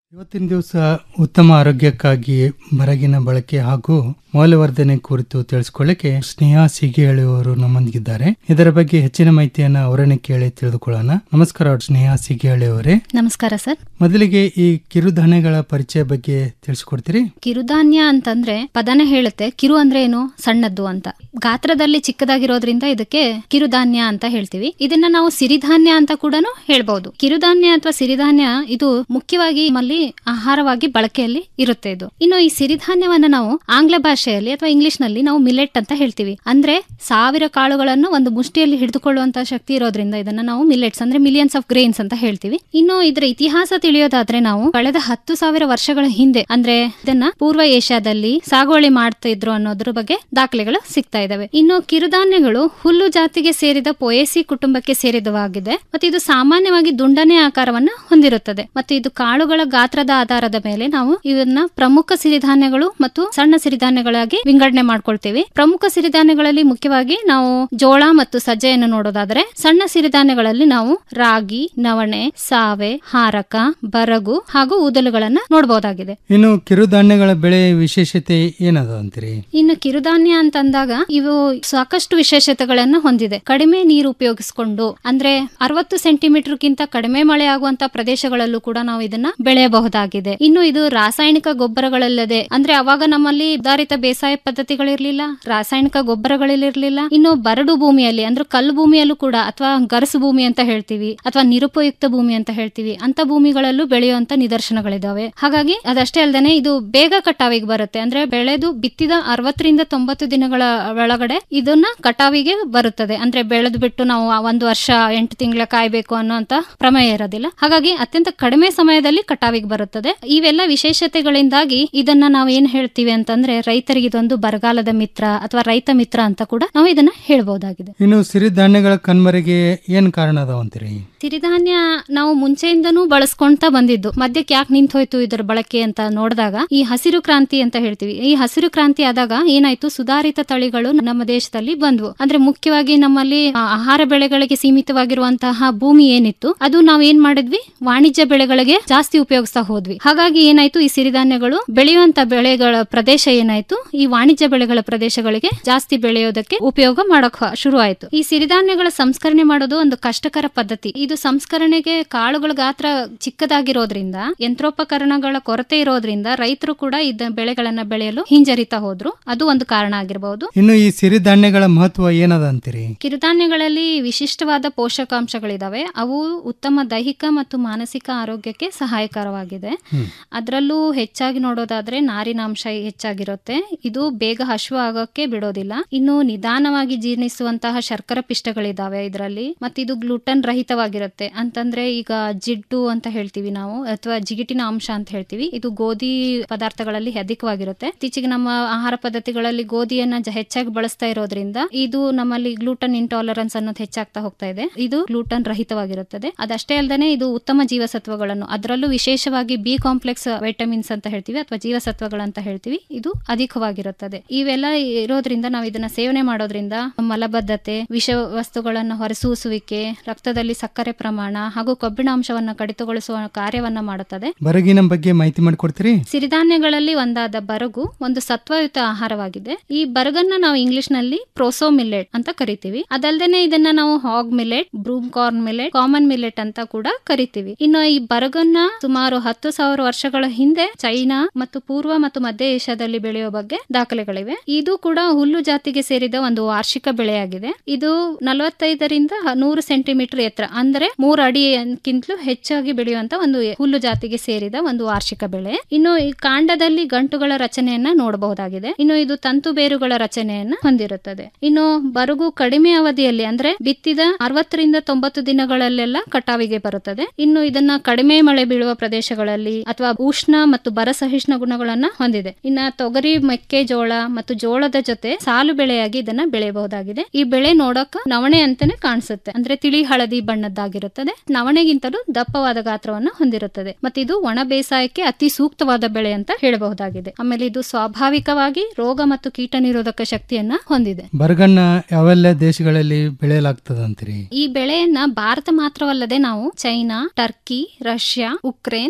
ಇವತ್ತಿನ ದಿವಸ ಉತ್ತಮ ಆರೋಗ್ಯಕ್ಕಾಗಿ ಬರಗಿನ ಬಳಕೆ ಹಾಗೂ ಮೌಲ್ಯವರ್ಧನೆ ಕುರಿತು ತಿಳಿಸ್ಕೊಳ್ಳಿಕ್ಕೆ ಸ್ನೇಹ ಸಿಗೇಳಿಯವರು ನಮ್ಮೊಂದಿಗಿದ್ದಾರೆ ಇದರ ಬಗ್ಗೆ ಹೆಚ್ಚಿನ ಮಾಹಿತಿಯನ್ನ ಅವರನ್ನೇ ಕೇಳಿ ತಿಳಿದುಕೊಳ್ಳೋಣ ನಮಸ್ಕಾರ ಸ್ನೇಹ ಸಿಗೇಳಿಯವರೇ ನಮಸ್ಕಾರ ಸರ್ ಮೊದಲಿಗೆ ಈ ಕಿರುಧಾನ್ಯಗಳ ಪರಿಚಯ ಬಗ್ಗೆ ತಿಳಿಸ್ಕೊಡ್ತೀರಿ ಕಿರುಧಾನ್ಯ ಅಂತಂದ್ರೆ ಪದನೇ ಹೇಳುತ್ತೆ ಕಿರು ಅಂದ್ರೆ ಏನು ಸಣ್ಣದ್ದು ಅಂತ ಗಾತ್ರದಲ್ಲಿ ಚಿಕ್ಕದಾಗಿರೋದ್ರಿಂದ ಇದಕ್ಕೆ ಕಿರುಧಾನ್ಯ ಅಂತ ಹೇಳ್ತೀವಿ ಇದನ್ನ ನಾವು ಸಿರಿಧಾನ್ಯ ಅಂತ ಕೂಡ ಹೇಳ್ಬಹುದು ಕಿರುಧಾನ್ಯ ಅಥವಾ ಸಿರಿಧಾನ್ಯ ಇದು ಮುಖ್ಯವಾಗಿ ನಮ್ಮಲ್ಲಿ ಆಹಾರವಾಗಿ ಬಳಕೆಯಲ್ಲಿ ಇರುತ್ತೆ ಇದು ಇನ್ನು ಈ ಸಿರಿಧಾನ್ಯವನ್ನ ನಾವು ಆಂಗ್ಲ ಭಾಷೆಯಲ್ಲಿ ಅಥವಾ ಇಂಗ್ಲಿಷ್ ನಲ್ಲಿ ನಾವು ಮಿಲೆಟ್ ಅಂತ ಹೇಳ್ತೀವಿ ಅಂದ್ರೆ ಸಾವಿರ ಕಾಳುಗಳನ್ನು ಒಂದು ಮುಷ್ಟಿಯಲ್ಲಿ ಹಿಡಿದುಕೊಳ್ಳುವಂತಹ ಶಕ್ತಿ ಇರೋದ್ರಿಂದ ಇದನ್ನ ನಾವು ಮಿಲೆಟ್ಸ್ ಅಂದ್ರೆ ಮಿಲಿಯನ್ಸ್ ಆಫ್ ಗ್ರೇನ್ಸ್ ಅಂತ ಹೇಳ್ತೀವಿ ಇನ್ನು ಇದರ ಇತಿಹಾಸ ತಿಳಿಯೋದಾದ್ರೆ ನಾವು ಕಳೆದ ಹತ್ತು ಸಾವಿರ ವರ್ಷಗಳ ಹಿಂದೆ ಅಂದ್ರೆ ಇದನ್ನ ಪೂರ್ವ ಏಷ್ಯಾದಲ್ಲಿ ಸಾಗುವಳಿ ಮಾಡ್ತಾ ಇದ್ರು ಅನ್ನೋದ್ರ ಬಗ್ಗೆ ದಾಖಲೆಗಳು ಸಿಗ್ತಾ ಇದಾವೆ ಇನ್ನು ಕಿರುಧಾನ್ಯಗಳು ಹುಲ್ಲು ಜಾತಿಗೆ ಸೇರಿದ ಪೊಯೆಸಿ ಕುಟುಂಬಕ್ಕೆ ಸೇರಿದವಾಗಿದೆ ಮತ್ತು ಇದು ಸಾಮಾನ್ಯವಾಗಿ ದುಂಡನೆ ಆಕಾರವನ್ನ ಹೊಂದಿರುತ್ತದೆ ಮತ್ತು ಇದು ಕಾಳುಗಳ ಗಾತ್ರದ ಆಧಾರದ ಮೇಲೆ ನಾವು ಇವನ್ನ ಪ್ರಮುಖ ಸಿರಿಧಾನ್ಯಗಳು ಮತ್ತು ಸಣ್ಣ ಸಿರಿಧಾನ್ಯಗಳಾಗಿ ವಿಂಗಡಣೆ ಮಾಡ್ಕೊಳ್ತೀವಿ ಪ್ರಮುಖ ಸಿರಿಧಾನ್ಯಗಳಲ್ಲಿ ಮುಖ್ಯವಾಗಿ ನಾವು ಜೋಳ ಮತ್ತು ಸಜ್ಜೆಯನ್ನು ನೋಡೋದಾದ್ರೆ ಸಣ್ಣ ಸಿರಿಧಾನ್ಯಗಳಲ್ಲಿ ನಾವು ರಾಗಿ ನವಣೆ ಸಾವೆ ಹಾರಕ ಬರಗು ಹಾಗೂ ಊದಲುಗಳನ್ನ ನೋಡಬಹುದಾಗಿದೆ ಇನ್ನು ಕಿರುಧಾನ್ಯಗಳ ಬೆಳೆ ವಿಶೇಷತೆ ಏನದ ಅಂತೀರಿ ಇನ್ನು ಕಿರುಧಾನ್ಯ ಅಂತಂದಾಗ ಇವು ಸಾಕಷ್ಟು ವಿಶೇಷತೆಗಳನ್ನ ಹೊಂದಿದೆ ಕಡಿಮೆ ನೀರು ಉಪಯೋಗಿಸಿಕೊಂಡು ಅಂದ್ರೆ ಅರವತ್ತು ಸೆಂಟಿಮೀಟರ್ ಗಿಂತ ಕಡಿಮೆ ಮಳೆ ಆಗುವಂತ ಪ್ರದೇಶಗಳಲ್ಲೂ ಕೂಡ ನಾವು ಇದನ್ನ ಬೆಳೆಯಬಹುದಾಗಿದೆ ಇನ್ನು ಇದು ರಾಸಾಯನಿಕ ಗೊಬ್ಬರಗಳಲ್ಲದೆ ಅಂದ್ರೆ ಅವಾಗ ನಮ್ಮಲ್ಲಿ ಸುಧಾರಿತ ಬೇಸಾಯ ಪದ್ಧತಿಗಳಿರ್ಲಿಲ್ಲ ರಾಸಾಯನಿಕ ಗೊಬ್ಬರಗಳಿರ್ಲಿಲ್ಲ ಇನ್ನು ಬರಡು ಭೂಮಿಯಲ್ಲಿ ಅಂದ್ರೆ ಕಲ್ಲು ಭೂಮಿಯಲ್ಲೂ ಕೂಡ ಅಥವಾ ಗರಸು ಭೂಮಿ ಅಂತ ಹೇಳ್ತೀವಿ ಅಥವಾ ನಿರುಪಯುಕ್ತ ಭೂಮಿ ಅಂತ ಹೇಳ್ತೀವಿ ಅಂತ ಭೂಮಿಗಳಲ್ಲೂ ಬೆಳೆಯುವಂತ ನಿದರ್ಶನಗಳಿದಾವೆ ಹಾಗಾಗಿ ಅದಷ್ಟೇ ಅಲ್ಲದೆ ಇದು ಬೇಗ ಕಟಾವಿಗೆ ಬರುತ್ತೆ ಅಂದ್ರೆ ಬೆಳೆದು ಬಿತ್ತಿದ ಅರವತ್ತರಿಂದ ತೊಂಬತ್ತು ದಿನಗಳ ಒಳಗಡೆ ಇದನ್ನ ಕಟಾವಿಗೆ ಬರುತ್ತದೆ ಅಂದ್ರೆ ಬೆಳೆದು ಬಿಟ್ಟು ನಾವು ಆ ಒಂದು ವರ್ಷ ಎಂಟು ತಿಂಗಳ ಕಾಯ್ಬೇಕು ಅನ್ನೋಂತ ಪ್ರಮೇಯ ಇರೋದಿಲ್ಲ ಹಾಗಾಗಿ ಅತ್ಯಂತ ಕಡಿಮೆ ಸಮಯದಲ್ಲಿ ಕಟಾವಿಗೆ ಬರುತ್ತದೆ ಇವೆಲ್ಲ ವಿಶೇಷತೆಗಳಿಂದಾಗಿ ಇದನ್ನ ನಾವು ಏನ್ ಹೇಳ್ತೀವಿ ಅಂತಂದ್ರೆ ರೈತರಿಗೆ ಇದೊಂದು ಬರಗಾಲದ ಮಿತ್ರ ಅಥವಾ ರೈತ ಮಿತ್ರ ಅಂತ ಕೂಡ ನಾವು ಇದನ್ನ ಹೇಳ್ಬಹುದಾಗಿದೆ ಇನ್ನು ಸಿರಿಧಾನ್ಯಗಳ ಕಣ್ಮರೆಗೆ ಏನ್ ಕಾರಣ ಅದಾವ ಅಂತೀರಿ ಸಿರಿಧಾನ್ಯ ನಾವು ಮುಂಚೆಯಿಂದನೂ ಬಳಸ್ಕೊಂತ ಬಂದಿದ್ದು ಮಧ್ಯಕ್ಕೆ ಯಾಕೆ ನಿಂತು ಹೋಯ್ತು ಇದರ ಬಳಕೆ ಅಂತ ನೋಡಿದಾಗ ಈ ಹಸಿರು ಕ್ರಾಂತಿ ಅಂತ ಹೇಳ್ತೀವಿ ಈ ಹಸಿರು ಕ್ರಾಂತಿ ಆದಾಗ ಏನಾಯ್ತು ಸುಧಾರಿತ ತಳಿಗಳು ನಮ್ಮ ದೇಶದಲ್ಲಿ ಬಂದ್ವು ಅಂದ್ರೆ ಮುಖ್ಯವಾಗಿ ನಮ್ಮಲ್ಲಿ ಆ, ಆಹಾರ ಬೆಳೆಗಳಿಗೆ ಸೀಮಿತವಾಗಿರುವಂತಹ ಭೂಮಿ ಏನಿತ್ತು ಅದು ನಾವ್ ಏನ್ ಮಾಡಿದ್ವಿ ವಾಣಿಜ್ಯ ಬೆಳೆಗಳಿಗೆ ಜಾಸ್ತಿ ಉಪಯೋಗಿಸ್ತಾ ಹೋದ್ವಿ ಹಾಗಾಗಿ ಏನಾಯ್ತು ಈ ಸಿರಿಧಾನ್ಯಗಳು ಬೆಳೆಯುವಂತ ಬೆಳೆಗಳ ಪ್ರದೇಶ ಏನಾಯ್ತು ಈ ವಾಣಿಜ್ಯ ಬೆಳೆಗಳ ಪ್ರದೇಶಗಳಿಗೆ ಜಾಸ್ತಿ ಬೆಳೆಯೋದಕ್ಕೆ ಉಪಯೋಗ ಮಾಡಕ್ ಶುರು ಆಯ್ತು ಈ ಸಿರಿಧಾನ್ಯಗಳ ಸಂಸ್ಕರಣೆ ಮಾಡೋದು ಒಂದು ಕಷ್ಟಕರ ಪದ್ಧತಿ ಇದು ಸಂಸ್ಕರಣೆಗೆ ಕಾಳುಗಳ ಗಾತ್ರ ಚಿಕ್ಕದಾಗಿರೋದ್ರಿಂದ ಯಂತ್ರೋಪಕರಣಗಳ ಕೊರತೆ ಇರೋದ್ರಿಂದ ರೈತರು ಕೂಡ ಇದ ಬೆಳೆಗಳನ್ನ ಬೆಳೆಯಲು ಹಿಂಜರಿತಾ ಹೋದ್ರು ಅದು ಒಂದು ಕಾರಣ ಆಗಿರಬಹುದು ಇನ್ನು ಈ ಸಿರಿಧಾನ್ಯಗಳ ಮಹತ್ವ ಏನದ ಅಂತೀರಿ ಕಿರುಧಾನ್ಯಗಳಲ್ಲಿ ವಿಶಿಷ್ಟವಾದ ಪೋಷಕಾಂಶಗಳಿದಾವೆ ಅವು ಉತ್ತಮ ದೈಹಿಕ ಮತ್ತು ಮಾನಸಿಕ ಆರೋಗ್ಯಕ್ಕೆ ಸಹಾಯಕರವಾಗಿದೆ ಅದರಲ್ಲೂ ಹೆಚ್ಚಾಗಿ ನೋಡೋದಾದ್ರೆ ನಾರಿನಾಂಶ ಹೆಚ್ಚಾಗಿರುತ್ತೆ ಇದು ಬೇಗ ಹಶು ಆಗೋಕ್ಕೆ ಬಿಡೋದಿಲ್ಲ ಇನ್ನು ನಿಧಾನವಾಗಿ ಜೀರ್ಣಿಸುವಂತಹ ಶರ್ಕರ ಪಿಷ್ಟಗಳಿದಾವೆ ಇದರಲ್ಲಿ ಮತ್ತೆ ಇದು ಗ್ಲೂಟನ್ ರಹಿತವಾಗಿರುತ್ತೆ ಅಂತಂದ್ರೆ ಈಗ ಜಿಡ್ಡು ಅಂತ ಹೇಳ್ತೀವಿ ನಾವು ಅಥವಾ ಜಿಗಿಟಿನ ಅಂಶ ಅಂತ ಹೇಳ್ತೀವಿ ಇದು ಗೋಧಿ ಪದಾರ್ಥಗಳಲ್ಲಿ ಅಧಿಕವಾಗಿರುತ್ತೆ ಇತ್ತೀಚೆಗೆ ನಮ್ಮ ಆಹಾರ ಪದ್ಧತಿಗಳಲ್ಲಿ ಗೋಧಿಯನ್ನ ಜ- ಹೆಚ್ಚಾಗಿ ಬಳಸ್ತಾ ಇರೋದ್ರಿಂದ ಇದು ನಮ್ಮಲ್ಲಿ ಗ್ಲೂಟನ್ ಇಂಟಾಲರೆನ್ಸ್ ಅನ್ನೋದು ಹೆಚ್ಚಾಗ್ತಾ ಹೋಗ್ತಾ ಇದೆ ಇದು ಗ್ಲೂಟನ್ ರಹಿತವಾಗಿರುತ್ತದೆ ಅದಷ್ಟೇ ಅಲ್ಲದೆ ಇದು ಉತ್ತಮ ಜೀವಸತ್ವಗಳನ್ನು ಅದರಲ್ಲೂ ವಿಶೇಷವಾಗಿ ಬಿ ಕಾಂಪ್ಲೆಕ್ಸ್ ವೈಟಮಿನ್ಸ್ ಅಂತ ಹೇಳ್ತೀವಿ ಅಥವಾ ಜೀವಸತ್ವಗಳಂತ ಹೇಳ್ತೀವಿ ಇದು ಅಧಿಕವಾಗಿರುತ್ತದೆ ಇವೆಲ್ಲ ಇರೋದ್ರಿಂದ ನಾವು ಇದನ್ನ ಸೇವನೆ ಮಾಡೋದ್ರಿಂದ ಮಲಬದ್ಧತೆ ವಿಷ ವಸ್ತುಗಳನ್ನು ಹೊರಸೂಸುವಿಕೆ ರಕ್ತದಲ್ಲಿ ಸಕ್ಕರೆ ಪ್ರಮಾಣ ಹಾಗೂ ಕೊಬ್ಬಿನಾಂಶವನ್ನು ಕಡಿತಗೊಳಿಸುವ ಕಾರ್ಯವನ್ನ ಮಾಡುತ್ತದೆ ಬರಗಿನ ಬಗ್ಗೆ ಮಾಹಿತಿ ಮಾಡಿಕೊಡ್ತೀರಿ ಸಿರಿಧಾನ್ಯಗಳಲ್ಲಿ ಒಂದಾದ ಬರಗು ಒಂದು ಸತ್ವಯುತ ಆಹಾರವಾಗಿದೆ ಈ ಬರಗನ್ನ ನಾವು ಇಂಗ್ಲಿಷ್ ನಲ್ಲಿ ಪ್ರೋಸೋ ಮಿಲೆಟ್ ಅಂತ ಕರಿತೀವಿ ಅದಲ್ದೇನೆ ಇದನ್ನ ನಾವು hog millet broom corn millet common millet ಅಂತ ಕೂಡ ಕರಿತೀವಿ ಇನ್ನು ಈ ಬರಗನ್ನ ಸುಮಾರು ಹತ್ತು ಸಾವಿರ ವರ್ಷಗಳ ಹಿಂದೆ ಚೈನಾ ಮತ್ತು ಪೂರ್ವ ಮತ್ತು ಮಧ್ಯ ಏಷ್ಯಾದಲ್ಲಿ ಬೆಳೆಯುವ ಬಗ್ಗೆ ದಾಖಲೆಗಳಿವೆ ಇದು ಕೂಡ ಹುಲ್ಲು ಜಾತಿಗೆ ಸೇರಿದ ಒಂದು ವಾರ್ಷಿಕ ಬೆಳೆಯಾಗಿದೆ ಇದು ನಲವತ್ತೈದರಿಂದ ನೂರು ಸೆಂಟಿಮೀಟರ್ ಎತ್ತರ ಅಂದ್ರೆ ಮೂರು ಅಡಿಗಿಂತಲೂ ಹೆಚ್ಚಾಗಿ ಬೆಳೆಯುವಂತ ಒಂದು ಹುಲ್ಲು ಜಾತಿಗೆ ಸೇರಿದ ಒಂದು ವಾರ್ಷಿಕ ಬೆಳೆ ಇನ್ನು ಈ ಕಾಂಡದಲ್ಲಿ ಗಂಟುಗಳ ರಚನೆಯನ್ನ ನೋಡಬಹುದಾಗಿದೆ ಇನ್ನು ಇದು ತಂತು ಬೇರುಗಳ ರಚನೆಯನ್ನ ಹೊಂದಿರುತ್ತದೆ ಇನ್ನು ಬರುಗು ಕಡಿಮೆ ಅವಧಿಯಲ್ಲಿ ಅಂದ್ರೆ ಬಿತ್ತಿದ ಅರವತ್ತರಿಂದ ತೊಂಬತ್ತು ದಿನಗಳಲ್ಲೆಲ್ಲ ಕಟಾವಿಗೆ ಬರುತ್ತದೆ ಇನ್ನು ಇದನ್ನ ಕಡಿಮೆ ಮಳೆ ಬೀಳುವ ಪ್ರದೇಶಗಳಲ್ಲಿ ಅಥವಾ ಉಷ್ಣ ಮತ್ತು ಬರ ಸಹಿಷ್ಣ ಗುಣಗಳನ್ನ ಹೊಂದಿದೆ ಇನ್ನ ತೊಗರಿ ಮೆಕ್ಕೆಜೋಳ ಮತ್ತು ಜೋಳದ ಜೊತೆ ಸಾಲು ಬೆಳೆಯಾಗಿ ಇದನ್ನ ಬೆಳೆಯಬಹುದಾಗಿದೆ ಈ ಬೆಳೆ ನೋಡಕ ನವಣೆ ಅಂತಾನೆ ಕಾಣಿಸುತ್ತೆ ಅಂದ್ರೆ ತಿಳಿ ಹಳದಿ ಬಣ್ಣದ್ದಾಗಿರುತ್ತದೆ ನವಣೆಗಿಂತಲೂ ದಪ್ಪವಾದ ಗಾತ್ರವನ್ನ ಹೊಂದಿರುತ್ತದೆ ಮತ್ತೆ ಇದು ಒಣ ಬೇಸಾಯಕ್ಕೆ ಅತಿ ಸೂಕ್ತವಾದ ಬೆಳೆ ಅಂತ ಹೇಳಬಹುದಾಗಿದೆ ಆಮೇಲೆ ಇದು ಸ್ವಾಭಾವಿಕವಾಗಿ ರೋಗ ಮತ್ತು ಕೀಟ ನಿರೋಧಕ ಶಕ್ತಿಯನ್ನ ಹೊಂದಿದೆ ಬರಗನ್ನ ಯಾವೆಲ್ಲ ದೇಶಗಳಲ್ಲಿ ಬೆಳೆಯಲಾಗ್ತದ ಅಂತೀರಿ ಈ ಬೆಳೆಯನ್ನ ಭಾರತ ಮಾತ್ರವಲ್ಲದೆ ನಾವು China Turkey Russia Ukraine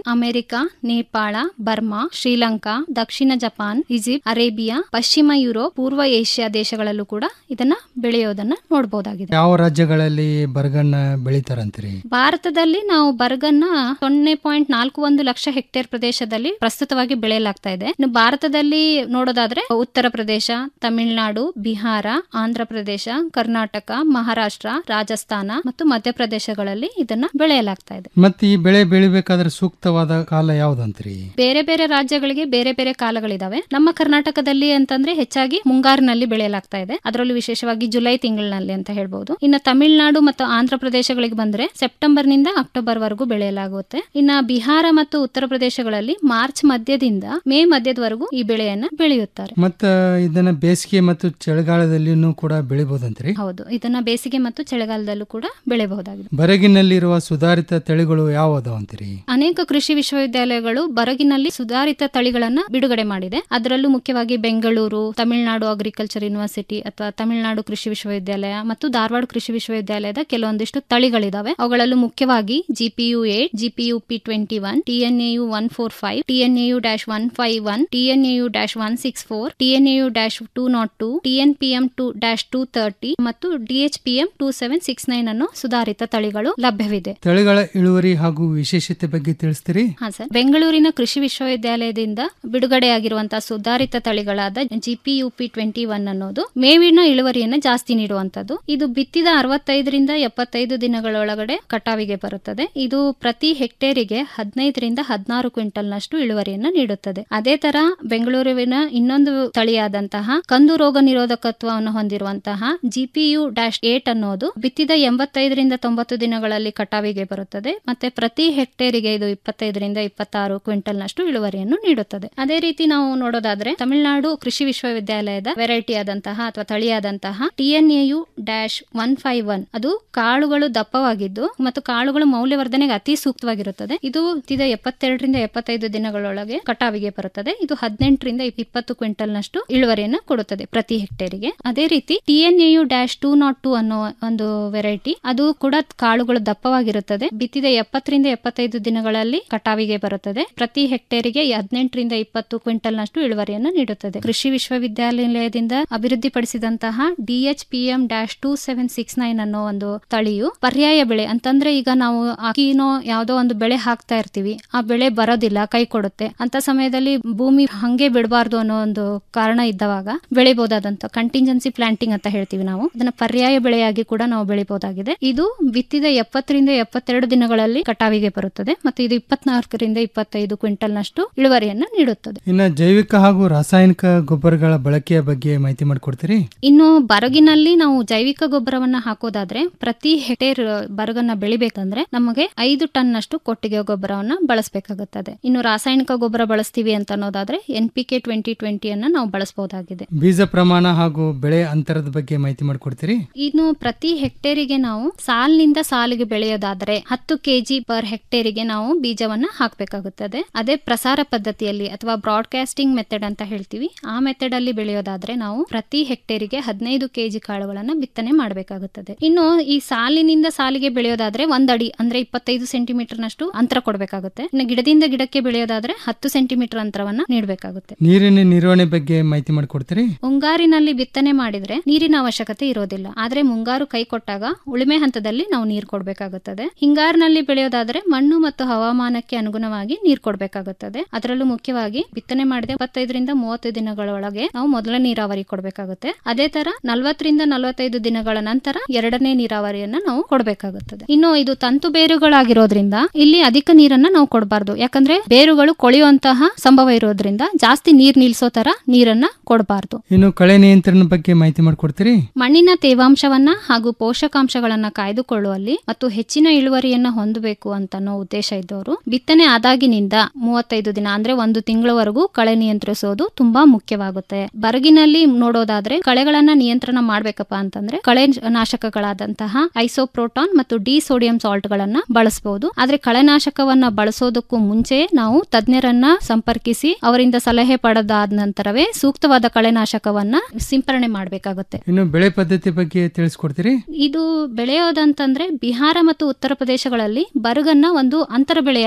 America Nepal Burma Sri Lanka ದಕ್ಷಿಣ ಜಪಾನ್ ಈಜಿಪ್ಟ್ ಅರೇಬಿಯಾ ಪಶ್ಚಿಮ ಯುರೋಪ್ ಪೂರ್ವ ಏಷ್ಯಾ ದೇಶಗಳಲ್ಲೂ ಕೂಡ ಇದನ್ನ ಬೆಳೆಯೋದನ್ನ ನೋಡಬಹುದಾಗಿದೆ ಯಾವ ರಾಜ್ಯಗಳಲ್ಲಿ ಬರಗನ್ನ ಬೆಳಿತಾರಂತೀರಿ ಭಾರತದಲ್ಲಿ ನಾವು ಬರಗನ್ನ ಸೊನ್ನೆ ಪಾಯಿಂಟ್ ನಾಲ್ಕು ಒಂದು ಲಕ್ಷ ಹೆಕ್ಟೇರ್ ಪ್ರದೇಶದಲ್ಲಿ ಪ್ರಸ್ತುತವಾಗಿ ಬೆಳೆಯಲಾಗ್ತಾ ಇದೆ ಇನ್ನು ಭಾರತದಲ್ಲಿ ನೋಡೋದಾದ್ರೆ ಉತ್ತರ ಪ್ರದೇಶ ತಮಿಳುನಾಡು ಬಿಹಾರ ಆಂಧ್ರ ಪ್ರದೇಶ ಕರ್ನಾಟಕ ಮಹಾರಾಷ್ಟ್ರ ರಾಜಸ್ಥಾನ ಮತ್ತು ಮಧ್ಯಪ್ರದೇಶಗಳಲ್ಲಿ ಇದನ್ನ ಬೆಳೆಯಲಾಗ್ತಾ ಇದೆ ಮತ್ತೆ ಈ ಬೆಳೆ ಬೆಳಿಬೇಕಾದ್ರೆ ಸೂಕ್ತವಾದ ಕಾಲ ಯಾವ್ದಂತ್ರಿ ಬೇರೆ ಬೇರೆ ರಾಜ್ಯಗಳಿಗೆ ಬೇರೆ ಬೇರೆ ಕಾಲಗಳಿದಾವೆ ನಮ್ಮ ಕರ್ನಾಟಕದಲ್ಲಿ ಅಂತಂದ್ರೆ ಹೆಚ್ಚಾಗಿ ಮುಂಗಾರಿನಲ್ಲಿ ಬೆಳೆಯಲಾಗ್ತಾ ಇದೆ ಅದರಲ್ಲೂ ವಿಶೇಷವಾಗಿ ಜುಲೈ ತಿಂಗಳಿನಲ್ಲಿ ಅಂತ ಹೇಳ್ಬಹುದು ಇನ್ನು ತಮಿಳುನಾಡು ಮತ್ತು ಆಂಧ್ರ ಪ್ರದೇಶಗಳಿಗೆ ಬಂದ್ರೆ ಸೆಪ್ಟೆಂಬರ್ ನಿಂದ ಅಕ್ಟೋಬರ್ ವರೆಗೂ ಬೆಳೆಯಲಾಗುತ್ತೆ ಇನ್ನ ಬಿಹಾರ ಮತ್ತು ಉತ್ತರ ಪ್ರದೇಶಗಳಲ್ಲಿ ಮಾರ್ಚ್ ಮಧ್ಯದಿಂದ ಮೇ ಮಧ್ಯದವರೆಗೂ ಈ ಬೆಳೆಯನ್ನ ಬೆಳೆಯುತ್ತಾರೆ ಮತ್ತ ಇದನ್ನ ಬೇಸಿಗೆ ಮತ್ತು ಚಳಿಗಾಲದಲ್ಲಿನೂ ಕೂಡ ಬೆಳಿಬಹುದಂತ್ರಿ ಹೌದು ಇದನ್ನ ಬೇಸಿಗೆ ಮತ್ತು ಚಳಿಗಾಲದಲ್ಲೂ ಕೂಡ ಬೆಳೆಯಬಹುದಾಗಿದೆ ಬರಗಿನಲ್ಲಿರುವ ಸುಧಾರಿತ ತಳಿಗಳು ಯಾವ ಅದಾವಂತೀರಿ ಅನೇಕ ಕೃಷಿ ವಿಶ್ವವಿದ್ಯಾಲಯಗಳು ಬರಗಿನಲ್ಲಿ ಸುಧಾರಿತ ತಳಿಗಳನ್ನ ಬಿಡುಗಡೆ ಮಾಡಿದೆ ಅದರಲ್ಲೂ ಮುಖ್ಯವಾಗಿ ಬೆಂಗಳೂರು ತಮಿಳುನಾಡು ಅಗ್ರಿಕಲ್ಚರ್ ಯೂನಿವರ್ಸಿಟಿ ಅಥವಾ ತಮಿಳುನಾಡು ಕೃಷಿ ವಿಶ್ವವಿದ್ಯಾಲಯ ಮತ್ತು ಧಾರವಾಡ ಕೃಷಿ ವಿಶ್ವವಿದ್ಯಾಲಯದ ಕೆಲವೊಂದಿಷ್ಟು ತಳಿಗಳಿದಾವೆ ಅವುಗಳಲ್ಲೂ ಮುಖ್ಯವಾಗಿ GPU eight GPU P twenty one TNAU one four five TNAU dash one five one TNAU dash one six four TNAU dash two naught two TNPM two dash two thirty ಮತ್ತು DHPM two seven six nine ಅನ್ನು ಸುಧಾರಿತ ತಳಿಗಳು ಲಭ್ಯವಿದೆ ತಳಿಗಳ ಇಳುವರಿ ಹಾಗೂ ವಿಶೇಷತೆ ಬಗ್ಗೆ ತಿಳಿಸ್ತೀರಿ ಹಾ ಸರ್ ಬೆಂಗಳೂರಿನ ಕೃಷಿ ವಿಶ್ವವಿದ್ಯಾಲಯದಿಂದ ಬಿಡುಗಡೆಯಾಗಿರುವಂತಹ ಸುಧಾರಿತ ತಳಿಗಳಾದ ಜಿಪಿಯುಪಿ ಟ್ವೆಂಟಿ ಒನ್ ಅನ್ನೋದು ಮೇವಿನ ಇಳುವರಿಯನ್ನು ಜಾಸ್ತಿ ನೀಡುವಂತದ್ದು ಇದು ಬಿತ್ತಿದ ಅರವತ್ತೈದರಿಂದ ಎಪ್ಪತ್ತೈದು ದಿನಗಳೊಳಗಡೆ ಕಟಾವಿಗೆ ಬರುತ್ತದೆ ಇದು ಪ್ರತಿ ಹೆಕ್ಟೇರಿಗೆ ಹದಿನೈದರಿಂದ ಹದಿನಾರು ಕ್ವಿಂಟಲ್ ನಷ್ಟು ಇಳುವರಿಯನ್ನು ನೀಡುತ್ತದೆ ಅದೇ ತರ ಬೆಂಗಳೂರಿನ ಇನ್ನೊಂದು ತಳಿಯಾದಂತಹ ಕಂದು ರೋಗ ನಿರೋಧಕತ್ವವನ್ನು ಹೊಂದಿರುವಂತಹ ಜಿಪಿಯು ಡ್ಯಾಶ್ ಏಟ್ ಅನ್ನೋದು ಬಿತ್ತಿದ ಎಂಬತ್ತೈದರಿಂದ ತೊಂಬತ್ತು ದಿನಗಳಲ್ಲಿ ಕಟಾವಿಗೆ ಬರುತ್ತದೆ ಮತ್ತೆ ಪ್ರತಿ ಹೆಕ್ಟೇರಿಗೆ ಇದು ಇಪ್ಪತ್ತೈದರಿಂದ ಇಪ್ಪತ್ತಾರು ಕ್ವಿಂಟಲ್ ನಷ್ಟು ಇಳುವರಿಯನ್ನು ನೀಡುತ್ತದೆ ಅದೇ ರೀತಿ ನಾವು ನೋಡೋದಾದ್ರೆ ತಮಿಳುನಾಡು ಕೃಷಿ ವಿಶ್ವವಿದ್ಯಾಲಯದ ವೆರೈಟಿ ಆದಂತಹ ಅಥವಾ ತಳಿಯಾದಂತಹ TNAU dash one five one ಅದು ಕಾಳುಗಳು ದಪ್ಪವಾಗಿದ್ದು ಮತ್ತು ಕಾಳುಗಳು ಮೌಲ್ಯವರ್ಧನೆಗೆ ಅತಿ ಸೂಕ್ತವಾಗಿರುತ್ತದೆ ಇದು ಬಿತ್ತಿದ ಎಪ್ಪತ್ತೆರಡರಿಂದ ಎಪ್ಪತ್ತೈದು ದಿನಗಳೊಳಗೆ ಕಟಾವಿಗೆ ಬರುತ್ತದೆ ಇದು ಹದಿನೆಂಟರಿಂದ ಇಪ್ಪತ್ತು ಕ್ವಿಂಟಲ್ ನಷ್ಟು ಇಳುವರಿಯನ್ನು ಕೊಡುತ್ತದೆ ಪ್ರತಿ ಹೆಕ್ಟೇರಿಗೆ ಅದೇ ರೀತಿ TNAU dash two naught two ಅನ್ನೋ ಒಂದು ವೆರೈಟಿ ಅದು ಕೂಡ ಕಾಳುಗಳು ದಪ್ಪವಾಗಿರುತ್ತದೆ ಬಿತ್ತಿದ ಎಪ್ಪತ್ತರಿಂದ ಎಪ್ಪತ್ತೈದು ದಿನಗಳಲ್ಲಿ ಕಟಾವಿಗೆ ಬರುತ್ತದೆ ಪ್ರತಿ ಹೆಕ್ಟೇರಿಗೆ ಹದಿನೆಂಟರಿಂದ ಇಪ್ಪತ್ತು ಕ್ವಿಂಟಲ್ ನಷ್ಟು ಇಳುವರಿಯನ್ನು ನೀಡುತ್ತದೆ ಕೃಷಿ ವಿಶ್ವವಿದ್ಯಾಲಯದಿಂದ ಅಭಿವೃದ್ಧಿಪಡಿಸಿದಂತಹ DHPM dash two seven six nine ಅನ್ನೋ ಒಂದು ತಳಿಯು ಪರ್ಯಾಯ ಬೆಳೆ ಅಂತಂದ್ರೆ ಈಗ ನಾವು ಅಕ್ಕಿನೋ ಯಾವ್ದೋ ಒಂದು ಬೆಳೆ ಹಾಕ್ತಾ ಇರ್ತೀವಿ ಆ ಬೆಳೆ ಬರೋದಿಲ್ಲ ಕೈ ಕೊಡುತ್ತೆ ಅಂತ ಸಮಯದಲ್ಲಿ ಭೂಮಿ ಹಂಗೆ ಬಿಡಬಾರ್ದು ಅನ್ನೋ ಒಂದು ಕಾರಣ ಇದ್ದವಾಗ ಬೆಳಿಬಹುದಾದಂತ ಕಂಟಿಂಜೆನ್ಸಿ ಪ್ಲಾಂಟಿಂಗ್ ಅಂತ ಹೇಳ್ತೀವಿ ನಾವು ಅದನ್ನ ಪರ್ಯಾಯ ಬೆಳೆಯಾಗಿ ಕೂಡ ನಾವು ಬೆಳಿಬಹುದಾಗಿದೆ ಇದು ಬಿತ್ತಿದ ಎಪ್ಪತ್ತರಿಂದ ಎಪ್ಪತ್ತೆರಡು ದಿನಗಳಲ್ಲಿ ಕಟಾವಿಗೆ ಬರುತ್ತದೆ ಮತ್ತು ಇದು ಇಪ್ಪತ್ನಾಲ್ಕರಿಂದ ಇಪ್ಪತ್ತೈದು ಕ್ವಿಂಟಲ್ ನಷ್ಟು ಇಳುವರಿಯನ್ನು ನೀಡುತ್ತದೆ ಇನ್ನ ಜೈವಿಕ ಹಾಗೂ ರಾಸಾಯನಿಕ ಗೊಬ್ಬರಗಳ ಬಳಕೆಯ ಬಗ್ಗೆ ಮಾಹಿತಿ ಮಾಡಿಕೊಡ್ತೀರಿ ಇನ್ನು ಬರಗಿನಲ್ಲಿ ನಾವು ಜೈವಿಕ ಗೊಬ್ಬರವನ್ನ ಹಾಕೋದಾದ್ರೆ ಪ್ರತಿ ಹೆಕ್ಟೇರ್ ಬರಗನ್ನ ಬೆಳಿಬೇಕಂದ್ರೆ ನಮಗೆ ಐದು ಟನ್ ನಷ್ಟು ಕೊಟ್ಟಿಗೆ ಗೊಬ್ಬರವನ್ನ ಬಳಸಬೇಕಾಗುತ್ತದೆ ಇನ್ನು ರಾಸಾಯನಿಕ ಗೊಬ್ಬರ ಬಳಸ್ತೀವಿ ಅಂತ ಅನ್ನೋದಾದ್ರೆ ಎನ್ ಪಿ ಕೆ ಟ್ವೆಂಟಿ ಟ್ವೆಂಟಿಯನ್ನ ನಾವು ಬಳಸಬಹುದಾಗಿದೆ ಬೀಜ ಪ್ರಮಾಣ ಹಾಗೂ ಬೆಳೆ ಅಂತರದ ಬಗ್ಗೆ ಮಾಹಿತಿ ಮಾಡಿಕೊಡ್ತೀರಿ ಇನ್ನು ಪ್ರತಿ ಹೆಕ್ಟೇರಿಗೆ ನಾವು ಸಾಲಿನಿಂದ ಸಾಲಿಗೆ ಬೆಳೆಯೋದಾದ್ರೆ ಹತ್ತು ಕೆಜಿ ಪರ್ ಹೆಕ್ಟೇರಿಗೆ ನಾವು ಬೀಜವನ್ನ ಹಾಕಬೇಕಾಗುತ್ತದೆ ಅದೇ ಪ್ರಸಾರ ಪದ್ಧತಿಯಲ್ಲಿ ಅಥವಾ ಬ್ರಾಡ್ಕಾಸ್ಟಿಂಗ್ ಮೆಥಡ್ ಅಂತ ಹೇಳ್ತೀವಿ ಆ ಮೆಥಡ್ ಅಲ್ಲಿ ಬೆಳೆಯೋದಾದ್ರೆ ನಾವು ಪ್ರತಿ ಹೆಕ್ಟೇರಿಗೆ ಹದಿನೈದು ಕೆಜಿ ಕಾಳುಗಳನ್ನ ಬಿತ್ತನೆ ಮಾಡಬೇಕಾಗುತ್ತದೆ ಇನ್ನು ಈ ಸಾಲಿನಿಂದ ಸಾಲಿಗೆ ಬೆಳೆಯೋದಾದ್ರೆ ಒಂದಡಿ ಅಂದ್ರೆ ಇಪ್ಪತ್ತೈದು ಸೆಂಟಿಮೀಟರ್ ನಷ್ಟು ಅಂತರ ಕೊಡಬೇಕಾಗುತ್ತೆ ಇನ್ನು ಗಿಡದಿಂದ ಗಿಡಕ್ಕೆ ಬೆಳೆಯೋದಾದ್ರೆ ಹತ್ತು ಸೆಂಟಿಮೀಟರ್ ಅಂತರವನ್ನ ನೀಡಬೇಕಾಗುತ್ತೆ ನೀರಿನ ನಿರ್ವಹಣೆ ಬಗ್ಗೆ ಮಾಹಿತಿ ಮಾಡಿಕೊಡ್ತೀರಿ ಮುಂಗಾರಿನಲ್ಲಿ ಬಿತ್ತನೆ ಮಾಡಿದ್ರೆ ನೀರಿನ ಅವಶ್ಯಕತೆ ಇರೋದಿಲ್ಲ ಆದ್ರೆ ಮುಂಗಾರು ಕೈ ಕೊಟ್ಟಾಗ ಉಳುಮೆ ಹಂತದಲ್ಲಿ ನಾವು ನೀರು ಕೊಡಬೇಕಾಗುತ್ತದೆ ಹಿಂಗಾರಿನಲ್ಲಿ ಬೆಳೆಯೋದಾದ್ರೆ ಮಣ್ಣು ಮತ್ತು ಹವಾಮಾನಕ್ಕೆ ಅನುಗುಣವಾಗಿ ನೀರು ಕೊಡಬೇಕಾಗುತ್ತದೆ ಅದರಲ್ಲೂ ಮುಖ್ಯವಾಗಿ ಬಿತ್ತನೆ ಮಾಡಿದ ಇಪ್ಪತ್ತೈದರಿಂದ ಮೂವತ್ತು ದಿನಗಳೊಳಗೆ ನಾವು ಮೊದಲ ನೀರಾವರಿ ಕೊಡಬೇಕಾಗುತ್ತೆ ಅದೇ ತರ ನಲವತ್ತರಿಂದ ನಲವತ್ತೈದು ದಿನಗಳ ನಂತರ ಎರಡನೇ ನೀರಾವರಿಯನ್ನ ನಾವು ಕೊಡಬೇಕಾಗುತ್ತದೆ ಇನ್ನು ಇದು ತಂತು ಬೇರುಗಳಾಗಿರೋದ್ರಿಂದ ಇಲ್ಲಿ ಅಧಿಕ ನೀರನ್ನ ನಾವು ಕೊಡಬಾರ್ದು ಯಾಕಂದ್ರೆ ಬೇರುಗಳು ಕೊಳೆಯುವಂತಹ ಸಂಭವ ಇರೋದ್ರಿಂದ ಜಾಸ್ತಿ ನೀರ್ ನಿಲ್ಸೋ ತರ ನೀರನ್ನ ಕೊಡಬಾರ್ದು ಇನ್ನು ಕಳೆ ನಿಯಂತ್ರಣ ಬಗ್ಗೆ ಮಾಹಿತಿ ಮಾಡಿಕೊಡ್ತೀರಿ ಮಣ್ಣಿನ ತೇವಾಂಶವನ್ನ ಹಾಗೂ ಪೋಷಕಾಂಶಗಳನ್ನ ಕಾಯ್ದುಕೊಳ್ಳುವಲ್ಲಿ ಮತ್ತು ಹೆಚ್ಚಿನ ಇಳುವರಿಯನ್ನ ಹೊಂದಬೇಕು ಅಂತ ಅನ್ನೋ ಉದ್ದೇಶ ಇದ್ದವರು ಬಿತ್ತನೆ ಆದಾಗಿನಿಂದ ಮೂವತ್ತೈದು ದಿನ ಅಂದ್ರೆ ಒಂದು ತಿಂಗಳವರೆಗೂ ಕಳೆ ನಿಯಂತ್ರಿಸೋದು ತುಂಬಾ ಮುಖ್ಯವಾಗುತ್ತೆ ಬರಗಿನಲ್ಲಿ ನೋಡೋದಾದ್ರೆ ಕಳೆಗಳನ್ನ ನಿಯಂತ್ರಣ ಮಾಡ್ಬೇಕಪ್ಪ ಅಂತಂದ್ರೆ ಕಳೆ ನಾಶಕಗಳಾದಂತಹ ಐಸೋಪ್ರೋಟಾನ್ ಮತ್ತು ಡಿ ಸೋಡಿಯಂ ಸಾಲ್ಟ್ ಗಳನ್ನ ಬಳಸಬಹುದು ಆದ್ರೆ ಕಳೆನಾಶಕವನ್ನ ಬಳಸೋದಕ್ಕೂ ಮುಂಚೆ ನಾವು ತಜ್ಞರನ್ನ ಸಂಪರ್ಕಿಸಿ ಅವರಿಂದ ಸಲಹೆ ಪಡೆದಾದ ನಂತರವೇ ಸೂಕ್ತವಾದ ಕಳೆನಾಶಕವನ್ನ ಸಿಂಪರಣೆ ಮಾಡಬೇಕಾಗುತ್ತೆ ಇನ್ನು ಬೆಳೆ ಪದ್ಧತಿ ಬಗ್ಗೆ ತಿಳಿಸ್ಕೊಡ್ತೀರಿ ಇದು ಬೆಳೆಯೋದಂತಂದ್ರೆ ಬಿಹಾರ ಮತ್ತು ಉತ್ತರ ಪ್ರದೇಶಗಳಲ್ಲಿ ಬರಗನ್ನ ಒಂದು ಅಂತರ ಬೆಳೆಯಾಗಿ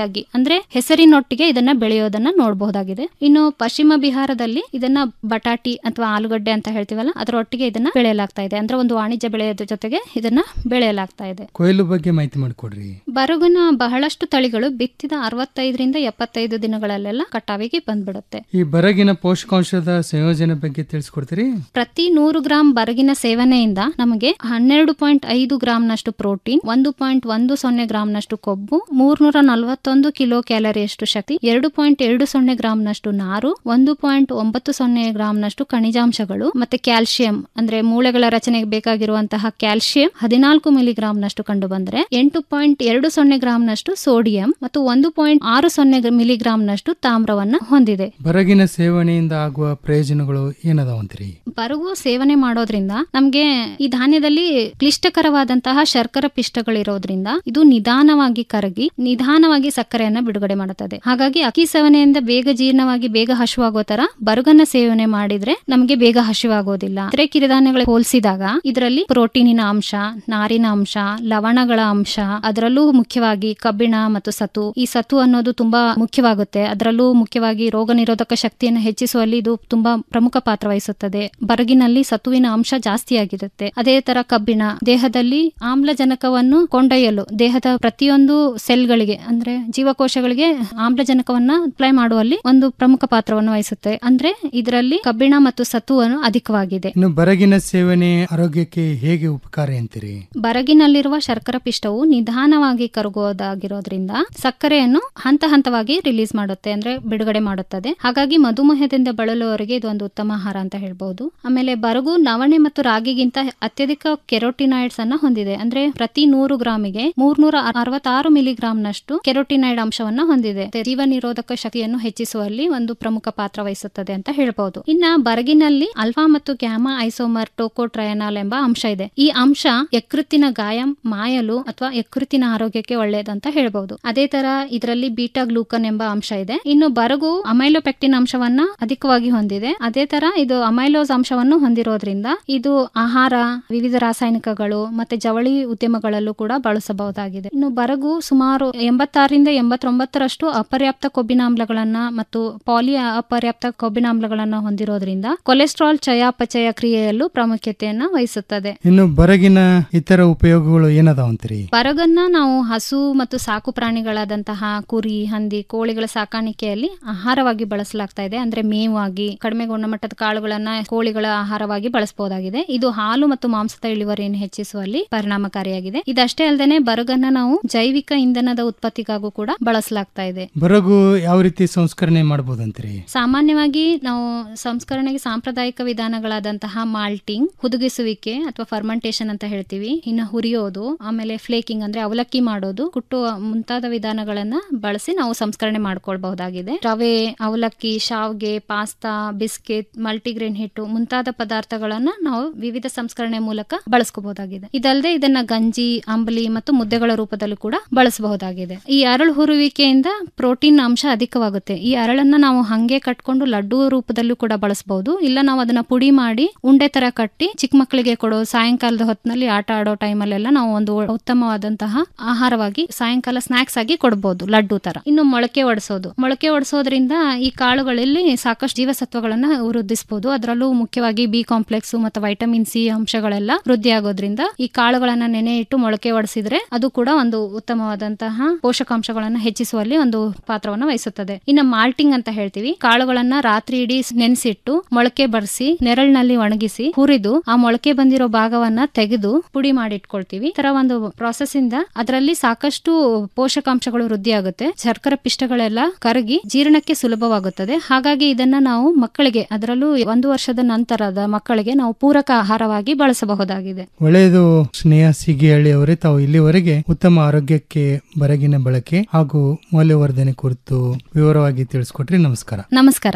ಜೊತೆಯಾಗಿ ಅಂದ್ರೆ ಹೆಸರಿನೊಟ್ಟಿಗೆ ಇದನ್ನ ಬೆಳೆಯೋದನ್ನ ನೋಡಬಹುದಾಗಿದೆ ಇನ್ನು ಪಶ್ಚಿಮ ಬಿಹಾರದಲ್ಲಿ ಇದನ್ನ ಬಟಾಟಿ ಅಥವಾ ಆಲೂಗಡ್ಡೆ ಅಂತ ಹೇಳ್ತೀವಲ್ಲ ಅದರೊಟ್ಟಿಗೆ ಇದನ್ನ ಬೆಳೆಯಲಾಗ್ತಾ ಇದೆ ಅಂದ್ರೆ ಒಂದು ವಾಣಿಜ್ಯ ಬೆಳೆಯೋದ್ರ ಜೊತೆಗೆ ಇದನ್ನ ಬೆಳೆಯಲಾಗ್ತಾ ಇದೆ ಕೊಯ್ಲು ಬಗ್ಗೆ ಮಾಹಿತಿ ಮಾಡಿಕೊಡ್ರಿ ಬರಗುನ ಬಹಳಷ್ಟು ತಳಿಗಳು ಬಿತ್ತಿದ ಅರವತ್ತೈದರಿಂದ ಎಪ್ಪತ್ತೈದು ದಿನಗಳಲ್ಲೆಲ್ಲ ಕಟಾವಿಗೆ ಬಂದ್ಬಿಡುತ್ತೆ ಈ ಬರಗಿನ ಪೋಷಕಾಂಶದ ಸಂಯೋಜನೆ ಬಗ್ಗೆ ತಿಳಿಸ್ಕೊಡ್ತೀರಿ ಪ್ರತಿ ನೂರು ಗ್ರಾಂ ಬರಗಿನ ಸೇವನೆಯಿಂದ ನಮಗೆ ಹನ್ನೆರಡು ಪಾಯಿಂಟ್ ಐದು ಗ್ರಾಂನಷ್ಟು ಪ್ರೋಟೀನ್ ಒಂದು ಪಾಯಿಂಟ್ ಒಂದು ಸೊನ್ನೆ ಗ್ರಾಂನಷ್ಟು ಕೊಬ್ಬು ಮೂರ್ನೂರ ನಲವತ್ತೊಂದು ಕಿಲೋ ಕ್ಯಾಲರಿಯಷ್ಟು ಶಕ್ತಿ ಎರಡು ಪಾಯಿಂಟ್ ಎರಡು ಸೊನ್ನೆ ಗ್ರಾಂನಷ್ಟು ನಾರು ಒಂದು ಪಾಯಿಂಟ್ ಒಂಬತ್ತು ಸೊನ್ನೆ ಗ್ರಾಂನಷ್ಟು ಖನಿಜಾಂಶಗಳು ಮತ್ತೆ ಕ್ಯಾಲ್ಸಿಯಂ ಅಂದ್ರೆ ಮೂಳೆಗಳ ರಚನೆಗೆ ಬೇಕಾಗಿರುವಂತಹ ಕ್ಯಾಲ್ಸಿಯಂ ಹದಿನಾಲ್ಕು ಮಿಲಿಗ್ರಾಂನಷ್ಟು ಕಂಡು ಬಂದ್ರೆ ಎಂಟು ಪಾಯಿಂಟ್ ಎರಡು ಸೊನ್ನೆ ಗ್ರಾಂನಷ್ಟು ಸೋಡಿಯಂ ಮತ್ತು ಒಂದು ಪಾಯಿಂಟ್ ಆರು ಸೊನ್ನೆ ಮಿಲಿಗ್ರಾಂನಷ್ಟು ತಾಮ್ರವನ್ನ ಹೊಂದಿದೆ ಬರಗಿನ ಸೇವನೆಯಿಂದ ಆಗುವ ಪ್ರಯೋಜನಗಳು ಏನದಾವಂತೀರಿ ಬರಗು ಸೇವನೆ ಮಾಡೋದ್ರಿಂದ ನಮ್ಗೆ ಈ ಧಾನ್ಯದಲ್ಲಿ ಕ್ಲಿಷ್ಟಕರವಾದಂತಹ ಶರ್ಕರ ಪಿಷ್ಟಗಳಿರೋದ್ರಿಂದ ಇದು ನಿಧಾನವಾಗಿ ಕರಗಿ ನಿಧಾನವಾಗಿ ಸಕ್ಕರೆಯನ್ನ ಬಿಡುಗಡೆ ಮಾಡುತ್ತದೆ ಹಾಗಾಗಿ ಅಕ್ಕಿ ಸೇವನೆಯಿಂದ ಬೇಗ ಜೀರ್ಣವಾಗಿ ಬೇಗ ಹಶುವಾಗೋ ತರ ಬರುಗನ್ನ ಸೇವನೆ ಮಾಡಿದ್ರೆ ನಮಗೆ ಬೇಗ ಹಸಿವಾಗೋದಿಲ್ಲ ಇತರೆ ಕಿರುಧಾನ್ಯಗಳ ಹೋಲಿಸಿದಾಗ ಇದರಲ್ಲಿ ಪ್ರೋಟೀನಿನ ಅಂಶ ನಾರಿನ ಅಂಶ ಲವಣಗಳ ಅಂಶ ಅದರಲ್ಲೂ ಮುಖ್ಯವಾಗಿ ಕಬ್ಬಿಣ ಮತ್ತು ಸತು ಈ ಸತು ಅನ್ನೋದು ತುಂಬಾ ಮುಖ್ಯವಾಗುತ್ತೆ ಅದರಲ್ಲೂ ಮುಖ್ಯವಾಗಿ ರೋಗ ನಿರೋಧಕ ಶಕ್ತಿಯನ್ನು ಹೆಚ್ಚಿಸುವಲ್ಲಿ ಇದು ತುಂಬಾ ಪ್ರಮುಖ ಪಾತ್ರ ವಹಿಸುತ್ತದೆ ಬರಗಿನಲ್ಲಿ ಸತುವಿನ ಅಂಶ ಜಾಸ್ತಿಯಾಗಿರುತ್ತೆ ಅದೇ ತರ ಕಬ್ಬಿಣ ದೇಹದಲ್ಲಿ ಆಮ್ಲಜನಕವನ್ನು ಕೊಂಡೊಯ್ಯಲು ದೇಹದ ಪ್ರತಿಯೊಂದು ಸೆಲ್ಗಳಿಗೆ ಅಂದ್ರೆ ಜೀವಕೋಶಗಳಿಗೆ ಆಮ್ಲಜನಕವನ್ನ ಅಪ್ಲೈ ಮಾಡುವಲ್ಲಿ ಒಂದು ಪ್ರಮುಖ ಪಾತ್ರವನ್ನು ವಹಿಸುತ್ತೆ ಅಂದ್ರೆ ಇದರಲ್ಲಿ ಕಬ್ಬಿಣ ಮತ್ತು ಸತುವನ್ನು ಅಧಿಕವಾಗಿದೆ ಇನ್ನು ಬರಗಿನ ಸೇವನೆ ಆರೋಗ್ಯಕ್ಕೆ ಹೇಗೆ ಉಪಕಾರಿ ಅಂತೀರಿ ಬರಗಿನಲ್ಲಿರುವ ಶರ್ಕರ ಪಿಷ್ಟವು ನಿಧಾನವಾಗಿ ಕರಗೋದಾಗಿರೋದ್ರಿಂದ ಸಕ್ಕರೆಯನ್ನು ಹಂತ ಹಂತವಾಗಿ ರಿಲೀಸ್ ಮಾಡುತ್ತೆ ಅಂದ್ರೆ ಬಿಡುಗಡೆ ಮಾಡುತ್ತದೆ ಹಾಗಾಗಿ ಮಧುಮೇಹದಿಂದ ಬಳಲುವವರಿಗೆ ಇದು ಒಂದು ಉತ್ತಮ ಆಹಾರ ಅಂತ ಹೇಳ್ಬಹುದು ಆಮೇಲೆ ಬರಗು ನವಣೆ ಮತ್ತು ರಾಗಿಗಿಂತ ಅತ್ಯಧಿಕ ಕೆರೋಟಿನಾಯ್ಡ್ಸ್ ಅನ್ನ ಹೊಂದಿದೆ ಅಂದ್ರೆ ಪ್ರತಿ ನೂರು ಗ್ರಾಮಿಗೆ ಮೂರ್ನೂರ ಅರವತ್ತಾರು ಮಿಲಿಗ್ರಾಂನಷ್ಟು ಕೆರೋಟಿನಾಯ್ಡ್ ಅಂಶವನ್ನ ಹೊಂದಿದೆ ಜೀವ ನಿರೋಧಕ ಶಕ್ತಿಯನ್ನು ಹೆಚ್ಚಿಸುವಲ್ಲಿ ಒಂದು ಪ್ರಮುಖ ಪಾತ್ರ ವಹಿಸುತ್ತದೆ ಅಂತ ಹೇಳ್ಬಹುದು ಇನ್ನ ಬರಗಿನಲ್ಲಿ ಅಲ್ಫಾ ಮತ್ತು ಗ್ಯಾಮಾ ಐಸೋಮರ್ ಟೋಕೋಟ್ರಯನಾಲ್ ಎಂಬ ಅಂಶ ಇದೆ ಈ ಅಂಶ ಯಕೃತ್ತಿನ ಗಾಯ ಮಾಯಲು ಅಥವಾ ಯಕೃತ್ತಿನ ಆರೋಗ್ಯಕ್ಕೆ ಒಳ್ಳೆಯದಂತ ಹೇಳ್ಬಹುದು ಅದೇ ತರ ಇದರಲ್ಲಿ ಬೀಟಾ ಗ್ಲೂಕನ್ ಎಂಬ ಅಂಶ ಇದೆ ಇನ್ನು ಬರಗು ಅಮೈಲೋಪೆಕ್ಟಿನ್ ಅಂಶವನ್ನ ಅಧಿಕವಾಗಿ ಹೊಂದಿದೆ ಅದೇ ತರ ಇದು ಅಮೈಲೋಸ್ ಅಂಶವನ್ನು ಹೊಂದಿರೋದ್ರಿಂದ ಇದು ಆಹಾರ ವಿವಿಧ ರಾಸಾಯನಿಕಗಳು ಮತ್ತೆ ಜವಳಿ ಉದ್ಯಮಗಳಲ್ಲೂ ಕೂಡ ಬಳಸಬಹುದಾಗಿದೆ ಇನ್ನು ಬರಗು ಸುಮಾರು ಎಂಬತ್ತಾರರಿಂದ ಎಂಬತ್ತೊಂಬತ್ತರಷ್ಟು ಅಪರ್ಯಾಪ್ತ ಕೊಬ್ಬಿನಾಮ್ಲಗಳನ್ನ ಮತ್ತು ಪಾಲಿ ಅಪರ್ಯಾಪ್ತ ಕೊಬ್ಬಿನಾಮ್ಲಗಳನ್ನ ಹೊಂದಿರೋದ್ರಿಂದ ಕೊಲೆಸ್ಟ್ರಾಲ್ ಚಯಾಪಚಯ ಕ್ರಿಯೆಯಲ್ಲೂ ಪ್ರಾಮುಖ್ಯತೆಯನ್ನ ವಹಿಸುತ್ತದೆ ಇನ್ನು ಬರಗಿನ ಇತರ ಉಪಯೋಗಗಳು ಏನದಾವಂತೀರಿ ಬರಗನ್ನ ನಾವು ಹಸು ಮತ್ತು ಸಾಕು ಪ್ರಾಣಿಗಳಾದಂತಹ ಕುರಿ ಹಂದಿ ಕೋಳಿಗಳ ಸಾಕಾಣಿಕೆಯಲ್ಲಿ ಆಹಾರವಾಗಿ ಬಳಸಲಾಗ್ತಾ ಇದೆ ಅಂದ್ರೆ ಮೇವಾಗಿ ಕಡಿಮೆ ಗುಣಮಟ್ಟದ ಕಾಳುಗಳನ್ನ ಕೋಳಿಗಳ ಆಹಾರವಾಗಿ ಬಳಸಬಹುದಾಗಿದೆ ಇದು ಹಾಲು ಮತ್ತು ಮಾಂಸದ ಇಳುವರಿಯನ್ನು ಹೆಚ್ಚಿಸುವಲ್ಲಿ ಪರಿಣಾಮಕಾರಿಯಾಗಿದೆ ಇದಷ್ಟೇ ಅಲ್ಲದೆ ಬರಗನ್ನ ನಾವು ಜೈವಿಕ ಇಂಧನದ ಉತ್ಪತ್ತಿಗಾಗೂ ಕೂಡ ಬಳಸಲಾಗ್ತಾ ಇದೆ ಬರಗು ಯಾವ ರೀತಿ ಸಂಸ್ಕರಣೆ ಮಾಡಬಹುದಂತೀರಿ ಸಾಮಾನ್ಯವಾಗಿ ನಾವು ಸಂಸ್ಕರಣೆಗೆ ಸಾಂಪ್ರದಾಯಿಕ ವಿಧಾನಗಳಾದಂತಹ ಮಾಲ್ಟಿಂಗ್ ಹುದುಗಿಸುವಿಕೆ ಅಥವಾ ಫರ್ಮೆಂಟೇಶನ್ ಅಂತ ಹೇಳ್ತೀವಿ ಇನ್ನು ಹುರಿಯೋದು ಆಮೇಲೆ ಫ್ಲೇಕಿಂಗ್ ಅಂದ್ರೆ ಅವಲಕ್ಕಿ ಮಾಡೋದು ಕುಟ್ಟುವ ಮುಂತಾದ ವಿಧಾನಗಳನ್ನ ಬಳಸಿ ನಾವು ಸಂಸ್ಕರಣೆ ಮಾಡ್ಕೊಳ್ಬಹುದಾಗಿದೆ ರವೆ ಅವಲಕ್ಕಿ ಶಾವ್ಗೆ ಪಾಸ್ತಾ ಬಿಸ್ಕೆಟ್ ಮಲ್ಟಿಗ್ರೇನ್ ಹಿಟ್ಟು ಮುಂತಾದ ಪದಾರ್ಥಗಳನ್ನ ನಾವು ವಿವಿಧ ಸಂಸ್ಕರಣೆ ಮೂಲಕ ಬಳಸ್ಕೋಬಹುದಾಗಿದೆ ಇದಲ್ಲದೆ ಇದನ್ನ ಗಂಜಿ ಅಂಬಲಿ ಮತ್ತು ಮುದ್ದೆಗಳ ರೂಪದಲ್ಲೂ ಕೂಡ ಬಳಸಬಹುದಾಗಿದೆ ಈ ಅರಳು ಹುರುವಿಕೆಯಿಂದ ಪ್ರೋಟೀನ್ ಅಂಶ ಅಧಿಕವಾಗುತ್ತೆ ಈ ಅರಳನ್ನ ನಾವು ಹಂಗೆ ಕಟ್ಕೊಂಡು ಲಡ್ಡು ರೂಪದಲ್ಲೂ ಕೂಡ ಬಳಸಬಹುದು ಇಲ್ಲ ನಾವು ಅದನ್ನ ಪುಡಿ ಮಾಡಿ ಉಂಡೆ ತರ ಕಟ್ಟಿ ಚಿಕ್ಕ ಮಕ್ಕಳಿಗೆ ಕೊಡೋ ಸಾಯಂಕಾಲದ ಹೊತ್ತಿನಲ್ಲಿ ಆಟ ಆಡೋ ಟೈಮಲ್ಲೆಲ್ಲ ನಾವು ಒಂದು ಉತ್ತಮವಾದಂತಹ ಆಹಾರವಾಗಿ ಸಾಯಂಕಾಲ ಸ್ನಾಕ್ಸ್ ಆಗಿ ಕೊಡಬಹುದು ಲಡ್ಡು ತರ ಇನ್ನು ಮೊಳಕೆ ಒಡಿಸೋದು ಮೊಳಕೆ ಒಡಿಸೋದ್ರಿಂದ ಈ ಕಾಳುಗಳಲ್ಲಿ ಸಾಕಷ್ಟು ಜೀವಸತ್ವಗಳನ್ನ ವೃದ್ಧಿಸಬಹುದು ಅದರಲ್ಲೂ ಮುಖ್ಯವಾಗಿ ಬಿ ಕಾಂಪ್ಲೆಕ್ಸ್ ಮತ್ತು ವೈಟಮಿನ್ ಸಿ ಅಂಶಗಳೆಲ್ಲ ವೃದ್ಧಿ ಆಗೋದ್ರಿಂದ ಈ ಕಾಳುಗಳನ್ನ ನೆನೆ ಇಟ್ಟು ಮೊಳಕೆ ಒಡಿಸಿದ್ರೆ ಅದು ಕೂಡ ಒಂದು ಉತ್ತಮವಾದಂತಹ ಪೋಷಕಾಂಶಗಳನ್ನ ಹೆಚ್ಚಿಸುವಲ್ಲಿ ಒಂದು ಪಾತ್ರವನ್ನ ವಹಿಸುತ್ತದೆ ಇನ್ನು ಮಾಲ್ಟಿಂಗ್ ಅಂತ ಹೇಳ್ತೀವಿ ಕಾಳುಗಳನ್ನ ರಾತ್ರಿ ಇಡೀ ನೆನೆಸಿಟ್ಟು ಮೊಳಕೆ ಬರ್ಸಿ ನೆರಳಿನಲ್ಲಿ ಒಣಗಿಸಿ ಹುರಿದು ಆ ಮೊಳಕೆ ಬಂದಿರೋ ಭಾಗವನ್ನ ತೆಗೆದು ಪುಡಿ ಮಾಡಿ ಇಟ್ಕೊಳ್ತೀವಿ ಈ ತರ ಒಂದು ಪ್ರಾಸೆಸ್ ಇಂದ ಅದರಲ್ಲಿ ಸಾಕಷ್ಟು ಪೋಷಕಾಂಶಗಳು ವೃದ್ಧಿ ಆಗುತ್ತೆ ಶರ್ಕರ ಪಿಷ್ಟಗಳೆಲ್ಲ ಕರಗಿ ಜೀರ್ಣಕ್ಕೆ ಸುಲಭವಾಗುತ್ತದೆ ಹಾಗಾಗಿ ಇದನ್ನ ನಾವು ಮಕ್ಕಳಿಗೆ ಅದರಲ್ಲೂ ಒಂದು ವರ್ಷದ ನಂತರದ ಮಕ್ಕಳಿಗೆ ನಾವು ಪೂರಕ ಆಹಾರವಾಗಿ ಬಳಸಬಹುದಾಗಿದೆ ಒಳ್ಳೆಯದು ಸ್ನೇಹ ಸಿಗಿಹಳ್ಳಿ ಅವರೇ ತಾವು ಇಲ್ಲಿವರೆಗೆ ಉತ್ತಮ ಆರೋಗ್ಯಕ್ಕೆ ಬರಗಿನ ಬಳಕೆ ಹಾಗೂ ಮೌಲ್ಯವರ್ಧನೆ ಕುರಿತು ವಿವರವಾಗಿ ತಿಳಿಸ್ಕೊಟ್ರಿ ನಮಸ್ಕಾರ ನಮಸ್ಕಾರ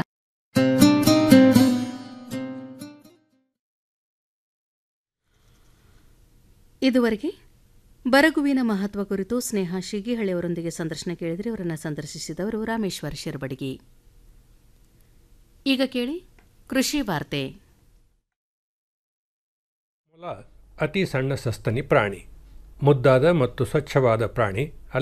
ಇದುವರೆಗೆ ಬರಗುವಿನ ಮಹತ್ವ ಕುರಿತು ಸ್ನೇಹ ಶಿಗಿಹಳ್ಳಿಯವರೊಂದಿಗೆ ಸಂದರ್ಶನ ಕೇಳಿದರೆ ಅವರನ್ನು ಸಂದರ್ಶಿಸಿದವರು ರಾಮೇಶ್ವರ ಶಿರಬಡಗಿ ಈಗ ಕೇಳಿ ಕೃಷಿ ವಾರ್ತೆ ಅತಿ ಸಣ್ಣ ಸಸ್ತನಿ ಪ್ರಾಣಿ ಮುದ್ದಾದ ಮತ್ತು ಸ್ವಚ್ಛವಾದ ಪ್ರಾಣಿ ಅಲ್ಲದೆ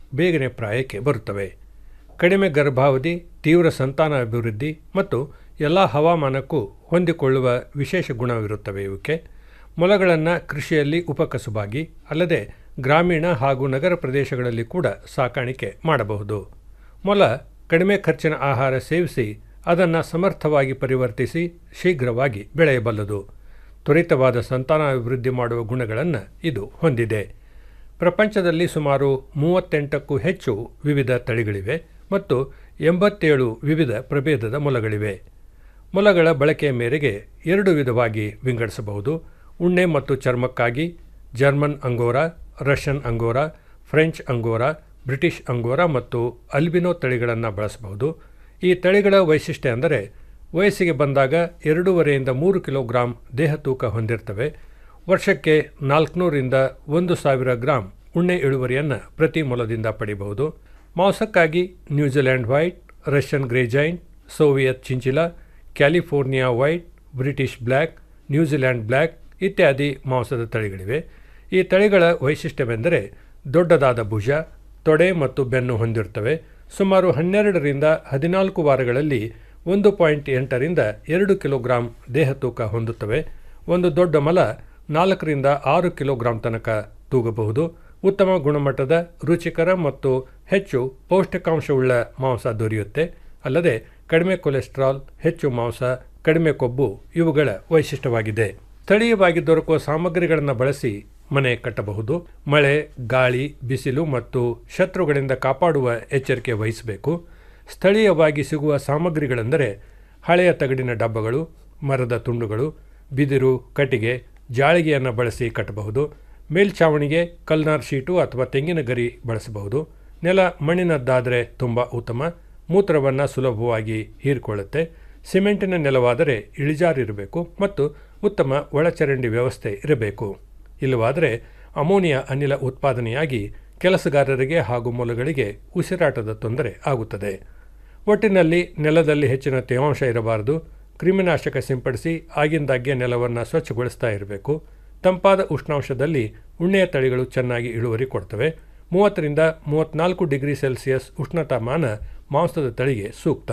ಬೇಗನೆ ಪ್ರಾಯಕ್ಕೆ ಬರುತ್ತವೆ ಕಡಿಮೆ ಗರ್ಭಾವಧಿ ತೀವ್ರ ಸಂತಾನ ಅಭಿವೃದ್ಧಿ ಮತ್ತು ಎಲ್ಲ ಹವಾಮಾನಕ್ಕೂ ಹೊಂದಿಕೊಳ್ಳುವ ವಿಶೇಷ ಗುಣವಿರುತ್ತವೆ ಇವಕ್ಕೆ ಮೊಲಗಳನ್ನು ಕೃಷಿಯಲ್ಲಿ ಉಪಕಸುಬಾಗಿ ಅಲ್ಲದೆ ಗ್ರಾಮೀಣ ಹಾಗೂ ನಗರ ಪ್ರದೇಶಗಳಲ್ಲಿ ಕೂಡ ಸಾಕಾಣಿಕೆ ಮಾಡಬಹುದು ಮೊಲ ಕಡಿಮೆ ಖರ್ಚಿನ ಆಹಾರ ಸೇವಿಸಿ ಅದನ್ನು ಸಮರ್ಥವಾಗಿ ಪರಿವರ್ತಿಸಿ ಶೀಘ್ರವಾಗಿ ಬೆಳೆಯಬಲ್ಲದು ತ್ವರಿತವಾದ ಸಂತಾನಾಭಿವೃದ್ಧಿ ಮಾಡುವ ಗುಣಗಳನ್ನು ಇದು ಹೊಂದಿದೆ ಪ್ರಪಂಚದಲ್ಲಿ ಸುಮಾರು ಮೂವತ್ತೆಂಟಕ್ಕೂ ಹೆಚ್ಚು ವಿವಿಧ ತಳಿಗಳಿವೆ ಮತ್ತು ಎಂಬತ್ತೇಳು ವಿವಿಧ ಪ್ರಭೇದದ ಮೊಲಗಳಿವೆ ಮೊಲಗಳ ಬಳಕೆಯ ಮೇರೆಗೆ ಎರಡು ವಿಧವಾಗಿ ವಿಂಗಡಿಸಬಹುದು ಉಣ್ಣೆ ಮತ್ತು ಚರ್ಮಕ್ಕಾಗಿ German Angora Russian Angora French Angora British Angora ಮತ್ತು ಅಲ್ಬಿನೋ ತಳಿಗಳನ್ನು ಬಳಸಬಹುದು ಈ ತಳಿಗಳ ವೈಶಿಷ್ಟ್ಯ ಅಂದರೆ ವಯಸ್ಸಿಗೆ ಬಂದಾಗ ಎರಡೂವರೆಯಿಂದ ಮೂರು ಕಿಲೋಗ್ರಾಂ ದೇಹ ತೂಕ ಹೊಂದಿರ್ತವೆ ವರ್ಷಕ್ಕೆ ನಾಲ್ಕುನೂರಿಂದ ಒಂದು ಸಾವಿರ ಗ್ರಾಂ ಉಣ್ಣೆ ಇಳುವರಿಯನ್ನು ಪ್ರತಿ ಮೊಲದಿಂದ ಪಡೆಯಬಹುದು ಮಾಂಸಕ್ಕಾಗಿ New Zealand white Russian grey giant Soviet chinchilla California white British black New Zealand black ಇತ್ಯಾದಿ ಮಾಂಸದ ತಳಿಗಳಿವೆ ಈ ತಳಿಗಳ ವೈಶಿಷ್ಟ್ಯವೆಂದರೆ ದೊಡ್ಡದಾದ ಭುಜ ತೊಡೆ ಮತ್ತು ಬೆನ್ನು ಹೊಂದಿರುತ್ತವೆ ಸುಮಾರು ಹನ್ನೆರಡರಿಂದ ಹದಿನಾಲ್ಕು ವಾರಗಳಲ್ಲಿ ಒಂದು ಪಾಯಿಂಟ್ ಎಂಟರಿಂದ ಎರಡು ಕಿಲೋಗ್ರಾಂ ದೇಹ ತೂಕ ಹೊಂದುತ್ತವೆ ಒಂದು ದೊಡ್ಡ ಮಲ ನಾಲ್ಕರಿಂದ ಆರು ಕಿಲೋಗ್ರಾಂ ತನಕ ತೂಗಬಹುದು ಉತ್ತಮ ಗುಣಮಟ್ಟದ ರುಚಿಕರ ಮತ್ತು ಹೆಚ್ಚು ಪೌಷ್ಟಿಕಾಂಶವುಳ್ಳ ಮಾಂಸ ದೊರೆಯುತ್ತೆ ಅಲ್ಲದೆ ಕಡಿಮೆ ಕೊಲೆಸ್ಟ್ರಾಲ್ ಹೆಚ್ಚು ಮಾಂಸ ಕಡಿಮೆ ಕೊಬ್ಬು ಇವುಗಳ ವೈಶಿಷ್ಟ್ಯವಾಗಿದೆ ಸ್ಥಳೀಯವಾಗಿ ದೊರಕುವ ಸಾಮಗ್ರಿಗಳನ್ನು ಬಳಸಿ ಮನೆ ಕಟ್ಟಬಹುದು ಮಳೆ ಗಾಳಿ ಬಿಸಿಲು ಮತ್ತು ಶತ್ರುಗಳಿಂದ ಕಾಪಾಡುವ ಎಚ್ಚರಿಕೆ ವಹಿಸಬೇಕು ಸ್ಥಳೀಯವಾಗಿ ಸಿಗುವ ಸಾಮಗ್ರಿಗಳೆಂದರೆ ಹಳೆಯ ತಗಡಿನ ಡಬ್ಬಗಳು ಮರದ ತುಂಡುಗಳು ಬಿದಿರು ಕಟ್ಟಿಗೆ ಜಾಳಿಗೆಯನ್ನು ಬಳಸಿ ಕಟ್ಟಬಹುದು ಮೇಲ್ಛಾವಣಿಗೆ ಕಲ್ನಾರ್ ಶೀಟು ಅಥವಾ ತೆಂಗಿನ ಗರಿ ಬಳಸಬಹುದು ನೆಲ ಮಣ್ಣಿನದ್ದಾದರೆ ತುಂಬ ಉತ್ತಮ ಮೂತ್ರವನ್ನು ಸುಲಭವಾಗಿ ಹೀರಿಕೊಳ್ಳುತ್ತೆ ಸಿಮೆಂಟಿನ ನೆಲವಾದರೆ ಇಳಿಜಾರಿರಬೇಕು ಮತ್ತು ಉತ್ತಮ ಒಳಚರಂಡಿ ವ್ಯವಸ್ಥೆ ಇರಬೇಕು ಇಲ್ಲವಾದರೆ ಅಮೋನಿಯಾ ಅನಿಲ ಉತ್ಪಾದನೆಯಾಗಿ ಕೆಲಸಗಾರರಿಗೆ ಹಾಗೂ ಮೊಲಗಳಿಗೆ ಉಸಿರಾಟದ ತೊಂದರೆ ಆಗುತ್ತದೆ ಒಟ್ಟಿನಲ್ಲಿ ನೆಲದಲ್ಲಿ ಹೆಚ್ಚಿನ ತೇವಾಂಶ ಇರಬಾರದು ಕ್ರಿಮಿನಾಶಕ ಸಿಂಪಡಿಸಿ ಆಗಿಂದಾಗ್ಗೆ ನೆಲವನ್ನು ಸ್ವಚ್ಛಗೊಳಿಸ್ತಾ ಇರಬೇಕು ತಂಪಾದ ಉಷ್ಣಾಂಶದಲ್ಲಿ ಉಣ್ಣೆಯ ತಳಿಗಳು ಚೆನ್ನಾಗಿ ಇಳುವರಿ ಕೊಡ್ತವೆ ಮೂವತ್ತರಿಂದ ಮೂವತ್ತ್ನಾಲ್ಕು ಡಿಗ್ರಿ ಸೆಲ್ಸಿಯಸ್ ಉಷ್ಣತಾಮಾನ ಮಾಂಸದ ತಳಿಗೆ ಸೂಕ್ತ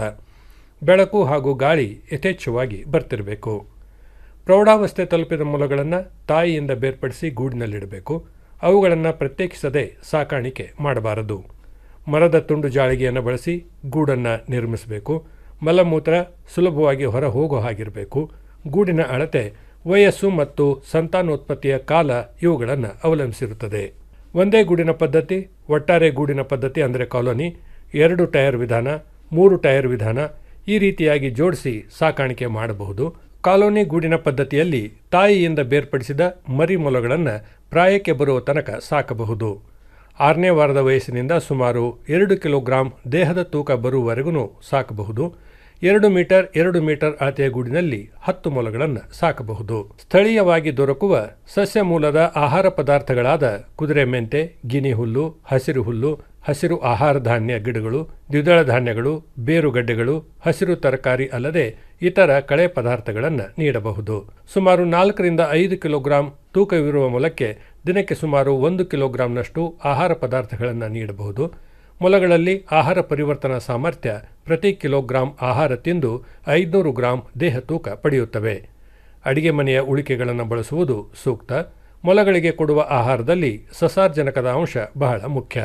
ಬೆಳಕು ಹಾಗೂ ಗಾಳಿ ಯಥೇಚ್ಛವಾಗಿ ಬರ್ತಿರಬೇಕು ಪ್ರೌಢಾವಸ್ಥೆ ತಲುಪಿದ ಮೊಲಗಳನ್ನು ತಾಯಿಯಿಂದ ಬೇರ್ಪಡಿಸಿ ಗೂಡಿನಲ್ಲಿಡಬೇಕು ಅವುಗಳನ್ನು ಪ್ರತ್ಯೇಕಿಸದೆ ಸಾಕಾಣಿಕೆ ಮಾಡಬಾರದು ಮರದ ತುಂಡು ಜಾಳಿಗೆಯನ್ನು ಬಳಸಿ ಗೂಡನ್ನು ನಿರ್ಮಿಸಬೇಕು ಮಲಮೂತ್ರ ಸುಲಭವಾಗಿ ಹೊರ ಹೋಗೋ ಹಾಗಿರಬೇಕು ಗೂಡಿನ ಅಳತೆ ವಯಸ್ಸು ಮತ್ತು ಸಂತಾನೋತ್ಪತ್ತಿಯ ಕಾಲ ಇವುಗಳನ್ನು ಅವಲಂಬಿಸಿರುತ್ತದೆ ಒಂದೇ ಗೂಡಿನ ಪದ್ಧತಿ ಒಟ್ಟಾರೆ ಗೂಡಿನ ಪದ್ಧತಿ ಅಂದರೆ ಕಾಲೋನಿ ಎರಡು ಟೈರ್ ವಿಧಾನ ಮೂರು ಟೈರ್ ವಿಧಾನ ಈ ರೀತಿಯಾಗಿ ಜೋಡಿಸಿ ಸಾಕಾಣಿಕೆ ಮಾಡಬಹುದು ಕಾಲೋನಿ ಗೂಡಿನ ಪದ್ಧತಿಯಲ್ಲಿ ತಾಯಿಯಿಂದ ಬೇರ್ಪಡಿಸಿದ ಮರಿ ಮೊಲಗಳನ್ನು ಪ್ರಾಯಕ್ಕೆ ಬರುವ ತನಕ ಸಾಕಬಹುದು ಆರನೇ ವಾರದ ವಯಸ್ಸಿನಿಂದ ಸುಮಾರು ಎರಡು ಕಿಲೋಗ್ರಾಂ ದೇಹದ ತೂಕ ಬರುವವರೆಗೂ ಸಾಕಬಹುದು ಎರಡು ಮೀಟರ್ ಎರಡು ಮೀಟರ್ ಅಳತೆಯ ಗೂಡಿನಲ್ಲಿ ಹತ್ತು ಮೊಲಗಳನ್ನು ಸಾಕಬಹುದು ಸ್ಥಳೀಯವಾಗಿ ದೊರಕುವ ಸಸ್ಯ ಮೂಲದ ಆಹಾರ ಪದಾರ್ಥಗಳಾದ ಕುದುರೆ ಮೆಂತೆ ಗಿನಿ ಹುಲ್ಲು ಹಸಿರು ಹುಲ್ಲು ಹಸಿರು ಆಹಾರ ಧಾನ್ಯ ಗಿಡಗಳು ದ್ವಿದಳ ಧಾನ್ಯಗಳು ಬೇರುಗಡ್ಡೆಗಳು ಹಸಿರು ತರಕಾರಿ ಅಲ್ಲದೆ ಇತರ ಕಳೆ ಪದಾರ್ಥಗಳನ್ನು ನೀಡಬಹುದು ಸುಮಾರು ನಾಲ್ಕರಿಂದ ಐದು ಕಿಲೋಗ್ರಾಂ ತೂಕವಿರುವ ಮೊಲಕ್ಕೆ ದಿನಕ್ಕೆ ಸುಮಾರು ಒಂದು ಕಿಲೋಗ್ರಾಂನಷ್ಟು ಆಹಾರ ಪದಾರ್ಥಗಳನ್ನು ನೀಡಬಹುದು ಮೊಲಗಳಲ್ಲಿ ಆಹಾರ ಪರಿವರ್ತನಾ ಸಾಮರ್ಥ್ಯ ಪ್ರತಿ ಕಿಲೋಗ್ರಾಂ ಆಹಾರ ತಿಂದು ಐದುನೂರು ಗ್ರಾಂ ದೇಹ ತೂಕ ಪಡೆಯುತ್ತವೆ ಅಡಿಗೆ ಮನೆಯ ಉಳಿಕೆಗಳನ್ನು ಬಳಸುವುದು ಸೂಕ್ತ ಮೊಲಗಳಿಗೆ ಕೊಡುವ ಆಹಾರದಲ್ಲಿ ಸಸಾರ್ಜನಕದ ಅಂಶ ಬಹಳ ಮುಖ್ಯ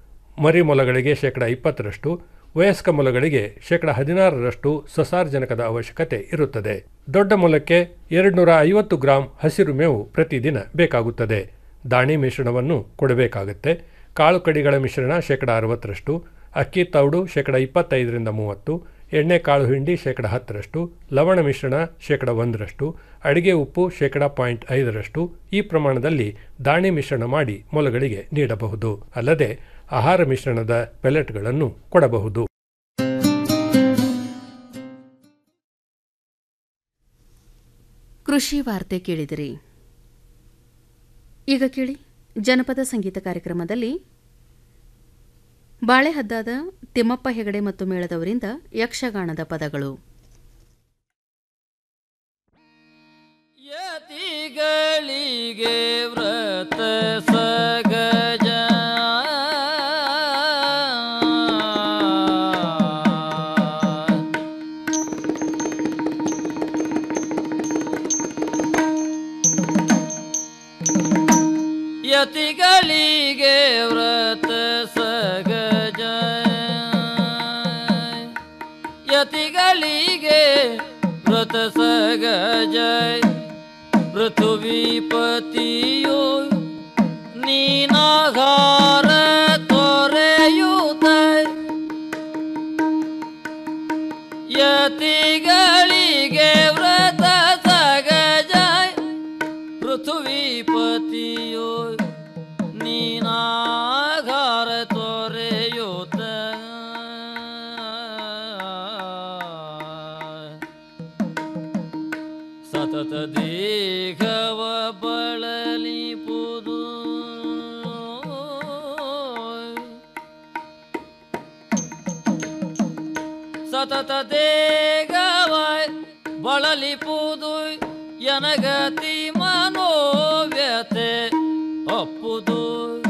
ಮರಿ ಮೊಲಗಳಿಗೆ ಶೇಕಡ ಇಪ್ಪತ್ತರಷ್ಟು ವಯಸ್ಕ ಮೊಲಗಳಿಗೆ ಶೇಕಡ ಹದಿನಾರರಷ್ಟು ಸಸಾರ್ಜನಕದ ಅವಶ್ಯಕತೆ ಇರುತ್ತದೆ ದೊಡ್ಡ ಮೊಲಕ್ಕೆ ಎರಡುನೂರ ಐವತ್ತು ಗ್ರಾಂ ಹಸಿರು ಮೇವು ಪ್ರತಿದಿನ ಬೇಕಾಗುತ್ತದೆ ದಾಣಿ ಮಿಶ್ರಣವನ್ನು ಕೊಡಬೇಕಾಗುತ್ತೆ ಕಾಳು ಕಡಿಗಳ ಮಿಶ್ರಣ ಶೇಕಡ ಅರವತ್ತರಷ್ಟು ಅಕ್ಕಿ ತೌಡು ಶೇಕಡ ಇಪ್ಪತ್ತೈದರಿಂದ ಮೂವತ್ತು ಎಣ್ಣೆ ಕಾಳು ಹಿಂಡಿ ಶೇಕಡ ಹತ್ತರಷ್ಟು ಲವಣ ಮಿಶ್ರಣ ಶೇಕಡ ಒಂದರಷ್ಟು ಅಡಿಗೆ ಉಪ್ಪು ಶೇಕಡ ಪಾಯಿಂಟ್ ಐದರಷ್ಟು ಈ ಪ್ರಮಾಣದಲ್ಲಿ ದಾಣಿ ಮಿಶ್ರಣ ಮಾಡಿ ಮೊಲಗಳಿಗೆ ನೀಡಬಹುದು ಅಲ್ಲದೆ ಆಹಾರ ಮಿಶ್ರಣದ ಪೆಲೆಟ್ಗಳನ್ನು ಕೊಡಬಹುದು ಕೃಷಿ ವಾರ್ತೆ ಕೇಳಿದಿರಿ ಈಗ ಕೇಳಿ ಜನಪದ ಸಂಗೀತ ಕಾರ್ಯಕ್ರಮದಲ್ಲಿ ಬಾಳೆಹದ್ದಾದ ತಿಮ್ಮಪ್ಪ ಹೆಗಡೆ ಮತ್ತು ಮೇಳದವರಿಂದ ಯಕ್ಷಗಾನದ ಪದಗಳು ಯತಿಗಳಿಗೆ ವ್ರತ ಸಗಜ ಯತಿಗಳಿಗೆ ವ್ರತ ಸಗಜ ಯತಿಗಳಿಗೆ ವ್ರತ ಸಗಜ ಪೃಥ್ವೀಪತಿಯೋ ನೀನಾಗಾರ ತೊರೆಯುತ್ತ ಯತಿಗಳಿಗೆ ವ್ರತ ಸಗಜ ಪೃಥ್ವೀಪತಿಯೋ ನೀನಾಗಾರ ತೊರೆಯುತ್ತ ಸತತ ದೇಹವ ಬಳಲಿ ಪುದು ಸತತ ದೇಗವ ಬಳಲಿ ಪುದು ಎನಗತಿ ಮನೋವ್ಯತೆ ಒಪ್ಪುದು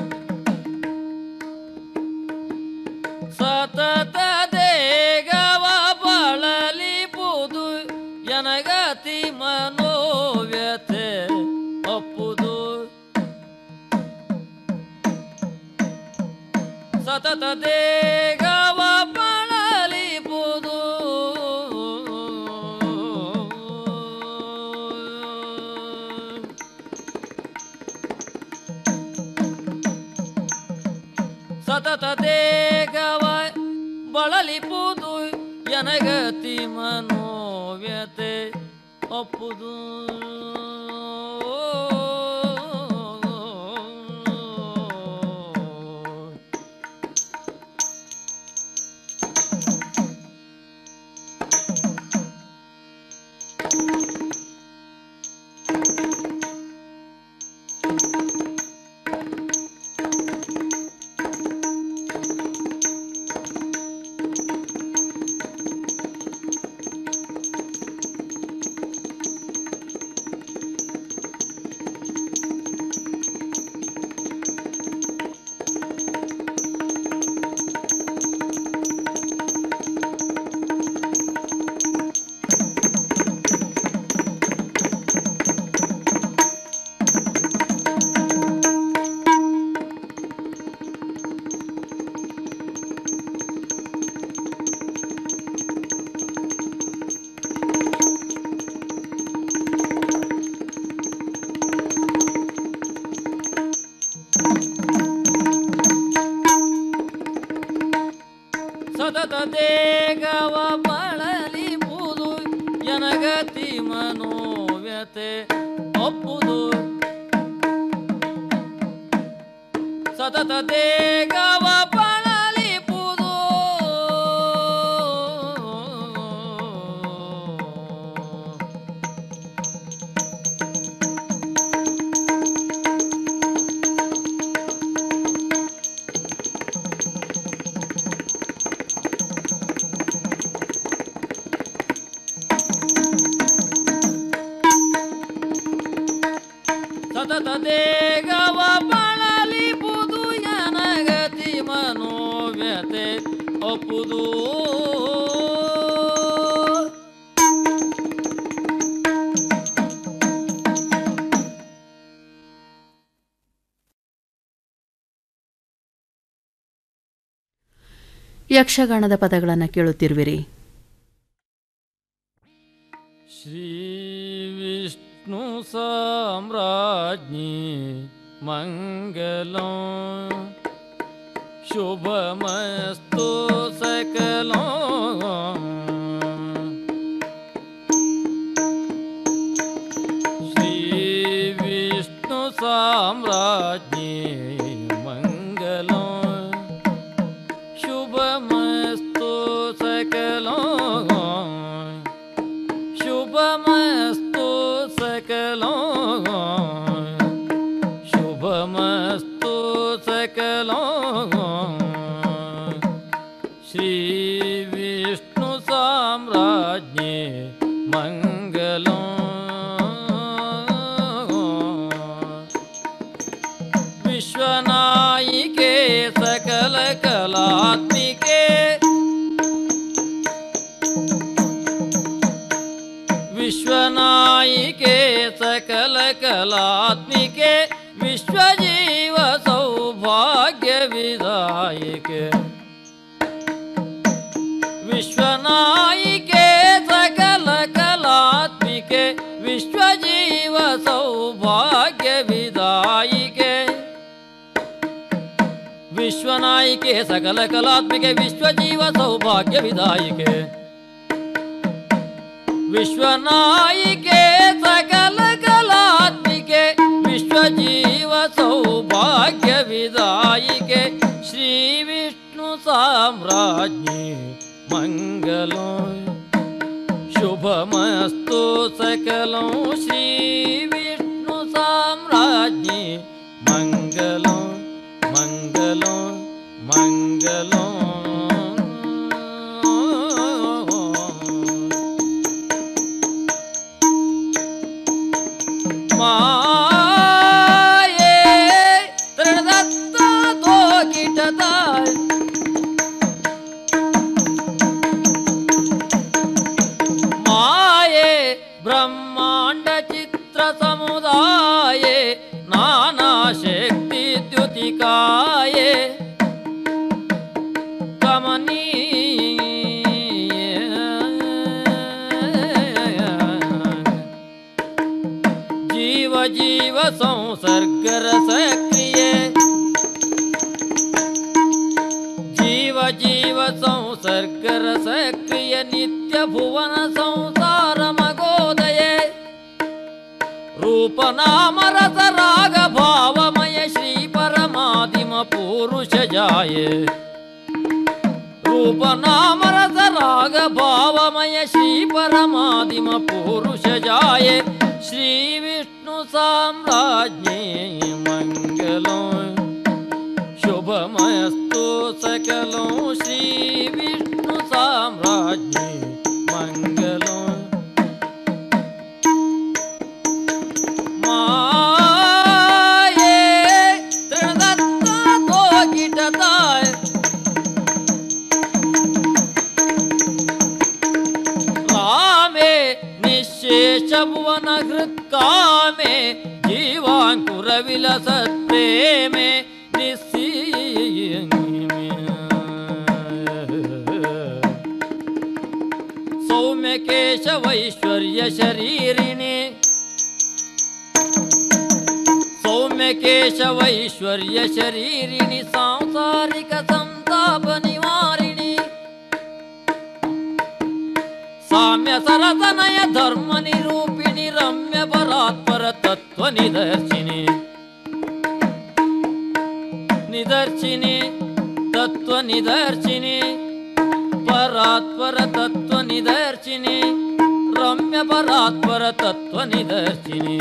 ಸತತ ದೇಗವ ಬಳಲಿ ಪುದು ಎನಗತಿ ಮನೋವ್ಯತೆ ಒಪ್ಪುದು ಸತತ ದೇಗವ ಬಳಲಿ ಪುದು ಸತತ ದೇಗವ ಬಳಲಿ ಪುದು ಎನಗತಿ ಮನೋವ್ಯತೆ ಒಪ್ಪುದು ಸತತ ದೇಗವ ಬಳಲಿ ಪುದು ಎನಗತಿ ಮನೋವ್ಯತೆ ಒಪ್ಪುದು ಸತತ ದೇಗವ ಬಳಲಿ ಪುದು ಸತತ ದೇಗವ ಬಳಲಿ ಪುದು ಎನಗತಿ ಮನೋವ್ಯತೆ ಒಪ್ಪುದು ಯಕ್ಷಗಾನದ ಪದಗಳನ್ನು ಕೇಳುತ್ತಿರುವಿರಿ ಶ್ರೀ ವಿಷ್ಣು ಸಾಮ್ರಾಜ್ಞಿ ಮಂಗಲಂ ಶುಭಮಸ್ತು ಸಕಲಂ ಶ್ರೀ ವಿಷ್ಣು ಸಾಮ್ರಾಜ್ಞಿ ಮಂಗಲಂ ಶುಭಮಸ್ತು ಸಕಲಂ ಶುಭಮಸ್ತು ಸಕಲಂ ಶುಭಮಸ್ತು ಸಕಲಂ ಶ್ರೀ ವಿಷ್ಣು ಸಾಮ್ರಾಜ್ಞೆ ಮಂಗಲಂ ವಿಶ್ವನಾಯಿಕೆ ಸಕಲ ಕಲಾತ್ಮಿಕೆ ವಿಶ್ವನಾಯಿಕೆ ಸಕಲ ಕಲಾತ್ಮಿಕೆ ವಿಶ್ವಜೀವ ಜೀವ ಸೌಭಾಗ್ಯ ವಿದಾಯಿಕೆ ವಿಶ್ವನಾಯಿಕೆ ಸಕಲ ಕಲಾತ್ಮಿಕೆ ವಿಶ್ವಜೀವ ಸೌಭಾಗ್ಯ ವಿದಾಯಿಕೆ ವಿಶ್ವನಾಯಿಕೆ ಸಕಲ ಕಲಾತ್ಮಿಕೆ ವಿಶ್ವಜೀವ ಸೌಭಾಗ್ಯ ವಿದಾಯಿಕೆ ಶ್ರೀ ವಿಷ್ಣು ಸಾಮ್ರಾಜ್ಞಿ ಮಂಗಲೋ ಶುಭಮಸ್ತು ಸಕಲೋ ಶ್ರೀ ವಿಷ್ಣು ಸಾಮ್ರಾಜ್ಞಿ ಮಂಗಲೋ ಮಂಗಲೋ ಮಂಗಲೋ ಮಾಯೇ ತೃಣದತ್ತ ತೋಕಿಟತಾಯ್ ಮಾಯೆ ಬ್ರಹ್ಮಾಂಡ ಚಿತ್ರ ಸಮುದಾಯೇ ನಾನಾ ಶಕ್ತಿ ದ್ಯುತಿಕಾಯೇ ಜೀವ ಜೀವ ಸಂಸರ್ಗರ ಸಕ್ರಿಯೆ ಜೀವ ಜೀವ ಸಂಸರ್ಗರ ಸಕ್ರಿಯ ನಿತ್ಯ ಭುವನ ಸಂಸಾರ ಮಗೋದಯೇ ರೂಪನಾಮರಸ ರಾಗ ಭಾವಮಯ ಶ್ರೀ ಪರಮಾದಿಮ ಪುರುಷ ಜಾಯೇ ರೂಪನಾಮರಸ ರಾಗ ಭಾವಮಯ ಶ್ರೀ ಪರಮಾದಿಮ ಪುರುಷ ಜಾಯೇ ಶ್ರೀ ವಿಷ್ಣು ಸಾಮ್ರಾಜ್ಞಿ ಮಂಗಲೋ ಶುಭಮಯಸ್ತು ಸಕಲೋ ಶ್ರೀ ವಿಷ್ಣು ಸಾಮ್ರಾಜ್ಞಿ ಮಂಗಲೋ ಮಾಯೇ ತೃಣದತ್ತ ತೋಕಿಟತಾಯ್ ರಾಮೇ ನಿಶೇಷ ಭುವನ ಹೃತ್ಕಾಮೆ ಜೀವಾಂಕುರ ವಿಲಸತ್ ಪ್ರೇಮೆ ಸೌಮ್ಯ ಕೇಶವೈಶ್ವರ್ಯ ಶರೀರಿಣಿ ಸೌಮ್ಯ ಕೇಶವೈಶ್ವರ್ಯ ಶರೀರಿಣಿ ಸಾಂಸಾರಿಕ ಸಂತಾಪ ನಿವಾರಿಣಿ ಸಾಮ್ಯ ಸರಸನಯ ಧರ್ಮ ನಿರೂಪಿಣಿ ರಮ್ಯ ಪರಾತ್ಪರ ತತ್ವ ನಿದರ್ಶಿನಿ ನಿದರ್ಶಿನಿ ತತ್ವ ನಿದರ್ಶಿನಿ ಪರಾತ್ಪರ ತತ್ವ ನಿದರ್ಶಿನಿ ರಮ್ಯ ಪರಾತ್ಪರ ತತ್ವ ನಿದರ್ಶಿನಿ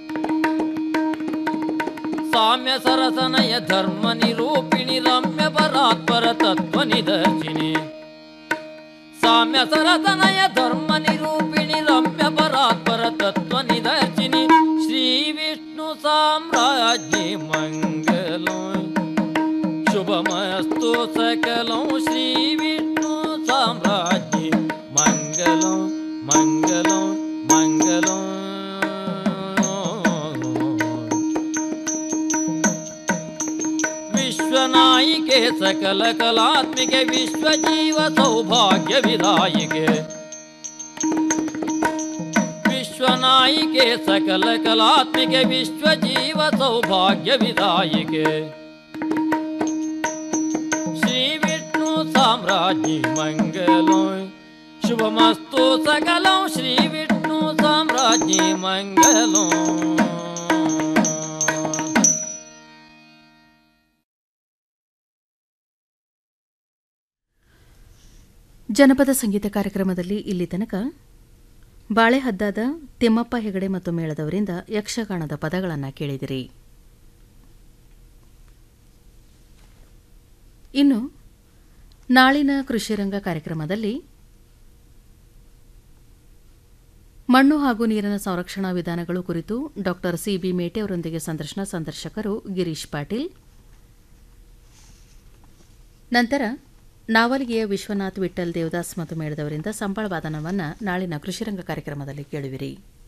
ಸಾಮ್ಯ ಸರಸನಯ ಧರ್ಮ ನಿರೂಪಿಣಿ ರಮ್ಯ ಪರಾತ್ಪರ ತತ್ವ ನಿದರ್ಶಿನಿ ಸಾಮ್ಯ ಸರಸನಯ ಧರ್ಮ ನಿರೂಪಿಣಿ ರಮ್ಯ ಪರಾತ್ಪರ ತತ್ವ ನಿದರ್ಶಿನಿ ಶ್ರೀ ವಿಷ್ಣು ಸಾಮ್ರಾಜ್ಞಿ ಮಂಗಲೋ ಶುಭಮಸ್ತು ಸಕಲೋ ಶ್ರೀ ವಿಷ್ಣು ಸಾಮ್ರಾಜ್ಞಿ ಮಂಗಲೋ ಮಂಗಲೋ ಮಂಗಲೋ ವಿಶ್ವನಾಯಿಕೆ ಸಕಲ ಕಲಾತ್ಮಿಕೆ ವಿಶ್ವಜೀವ ಸೌಭಾಗ್ಯ ವಿದಾಯಿಕೆ ವಿಶ್ವನಾಯಿಕೆ ಸಕಲ ಕಲಾತ್ಮಿಕೆ ವಿಶ್ವಜೀವ ಸೌಭಾಗ್ಯ ವಿದಾಯಿಕೆ ಶ್ರೀ ವಿಷ್ಣು ಸಾಮ್ರಾಜ್ಞಿ ಮಂಗಲೋ ಶುಭಮಸ್ತು ಸಕಲೋ ಶ್ರೀ ವಿಷ್ಣು ಸಾಮ್ರಾಜ್ಞಿ ಮಂಗಲೋ ಜನಪದ ಸಂಗೀತ ಕಾರ್ಯಕ್ರಮದಲ್ಲಿ ಇಲ್ಲಿ ತನಕ ಬಾಳೆಹದ್ದಾದ ತಿಮ್ಮಪ್ಪ ಹೆಗಡೆ ಮತ್ತು ಮೇಳದವರಿಂದ ಯಕ್ಷಗಾನದ ಪದಗಳನ್ನು ಕೇಳಿದಿರಿ ಇನ್ನು ನಾಳಿನ ಕೃಷಿರಂಗ ಕಾರ್ಯಕ್ರಮದಲ್ಲಿ ಮಣ್ಣು ಹಾಗೂ ನೀರಿನ ಸಂರಕ್ಷಣಾ ವಿಧಾನಗಳು ಕುರಿತು ಡಾಕ್ಟರ್ ಸಿಬಿ ಮೇಟೆ ಅವರೊಂದಿಗೆ ಸಂದರ್ಶನ ಸಂದರ್ಶಕರು ಗಿರೀಶ್ ಪಾಟೀಲ್ ನಂತರ ನಾವಲ್ಗಿಯ ವಿಶ್ವನಾಥ್ ವಿಠಲ್ ದೇವದಾಸ್ ಮತ್ತು ಮೇಳದವರಿಂದ ಸಂಬಳ ವಾದನವನ್ನು ನಾಳಿನ ಕೃಷಿರಂಗ ಕಾರ್ಯಕ್ರಮದಲ್ಲಿ ಕೇಳುವಿರಿ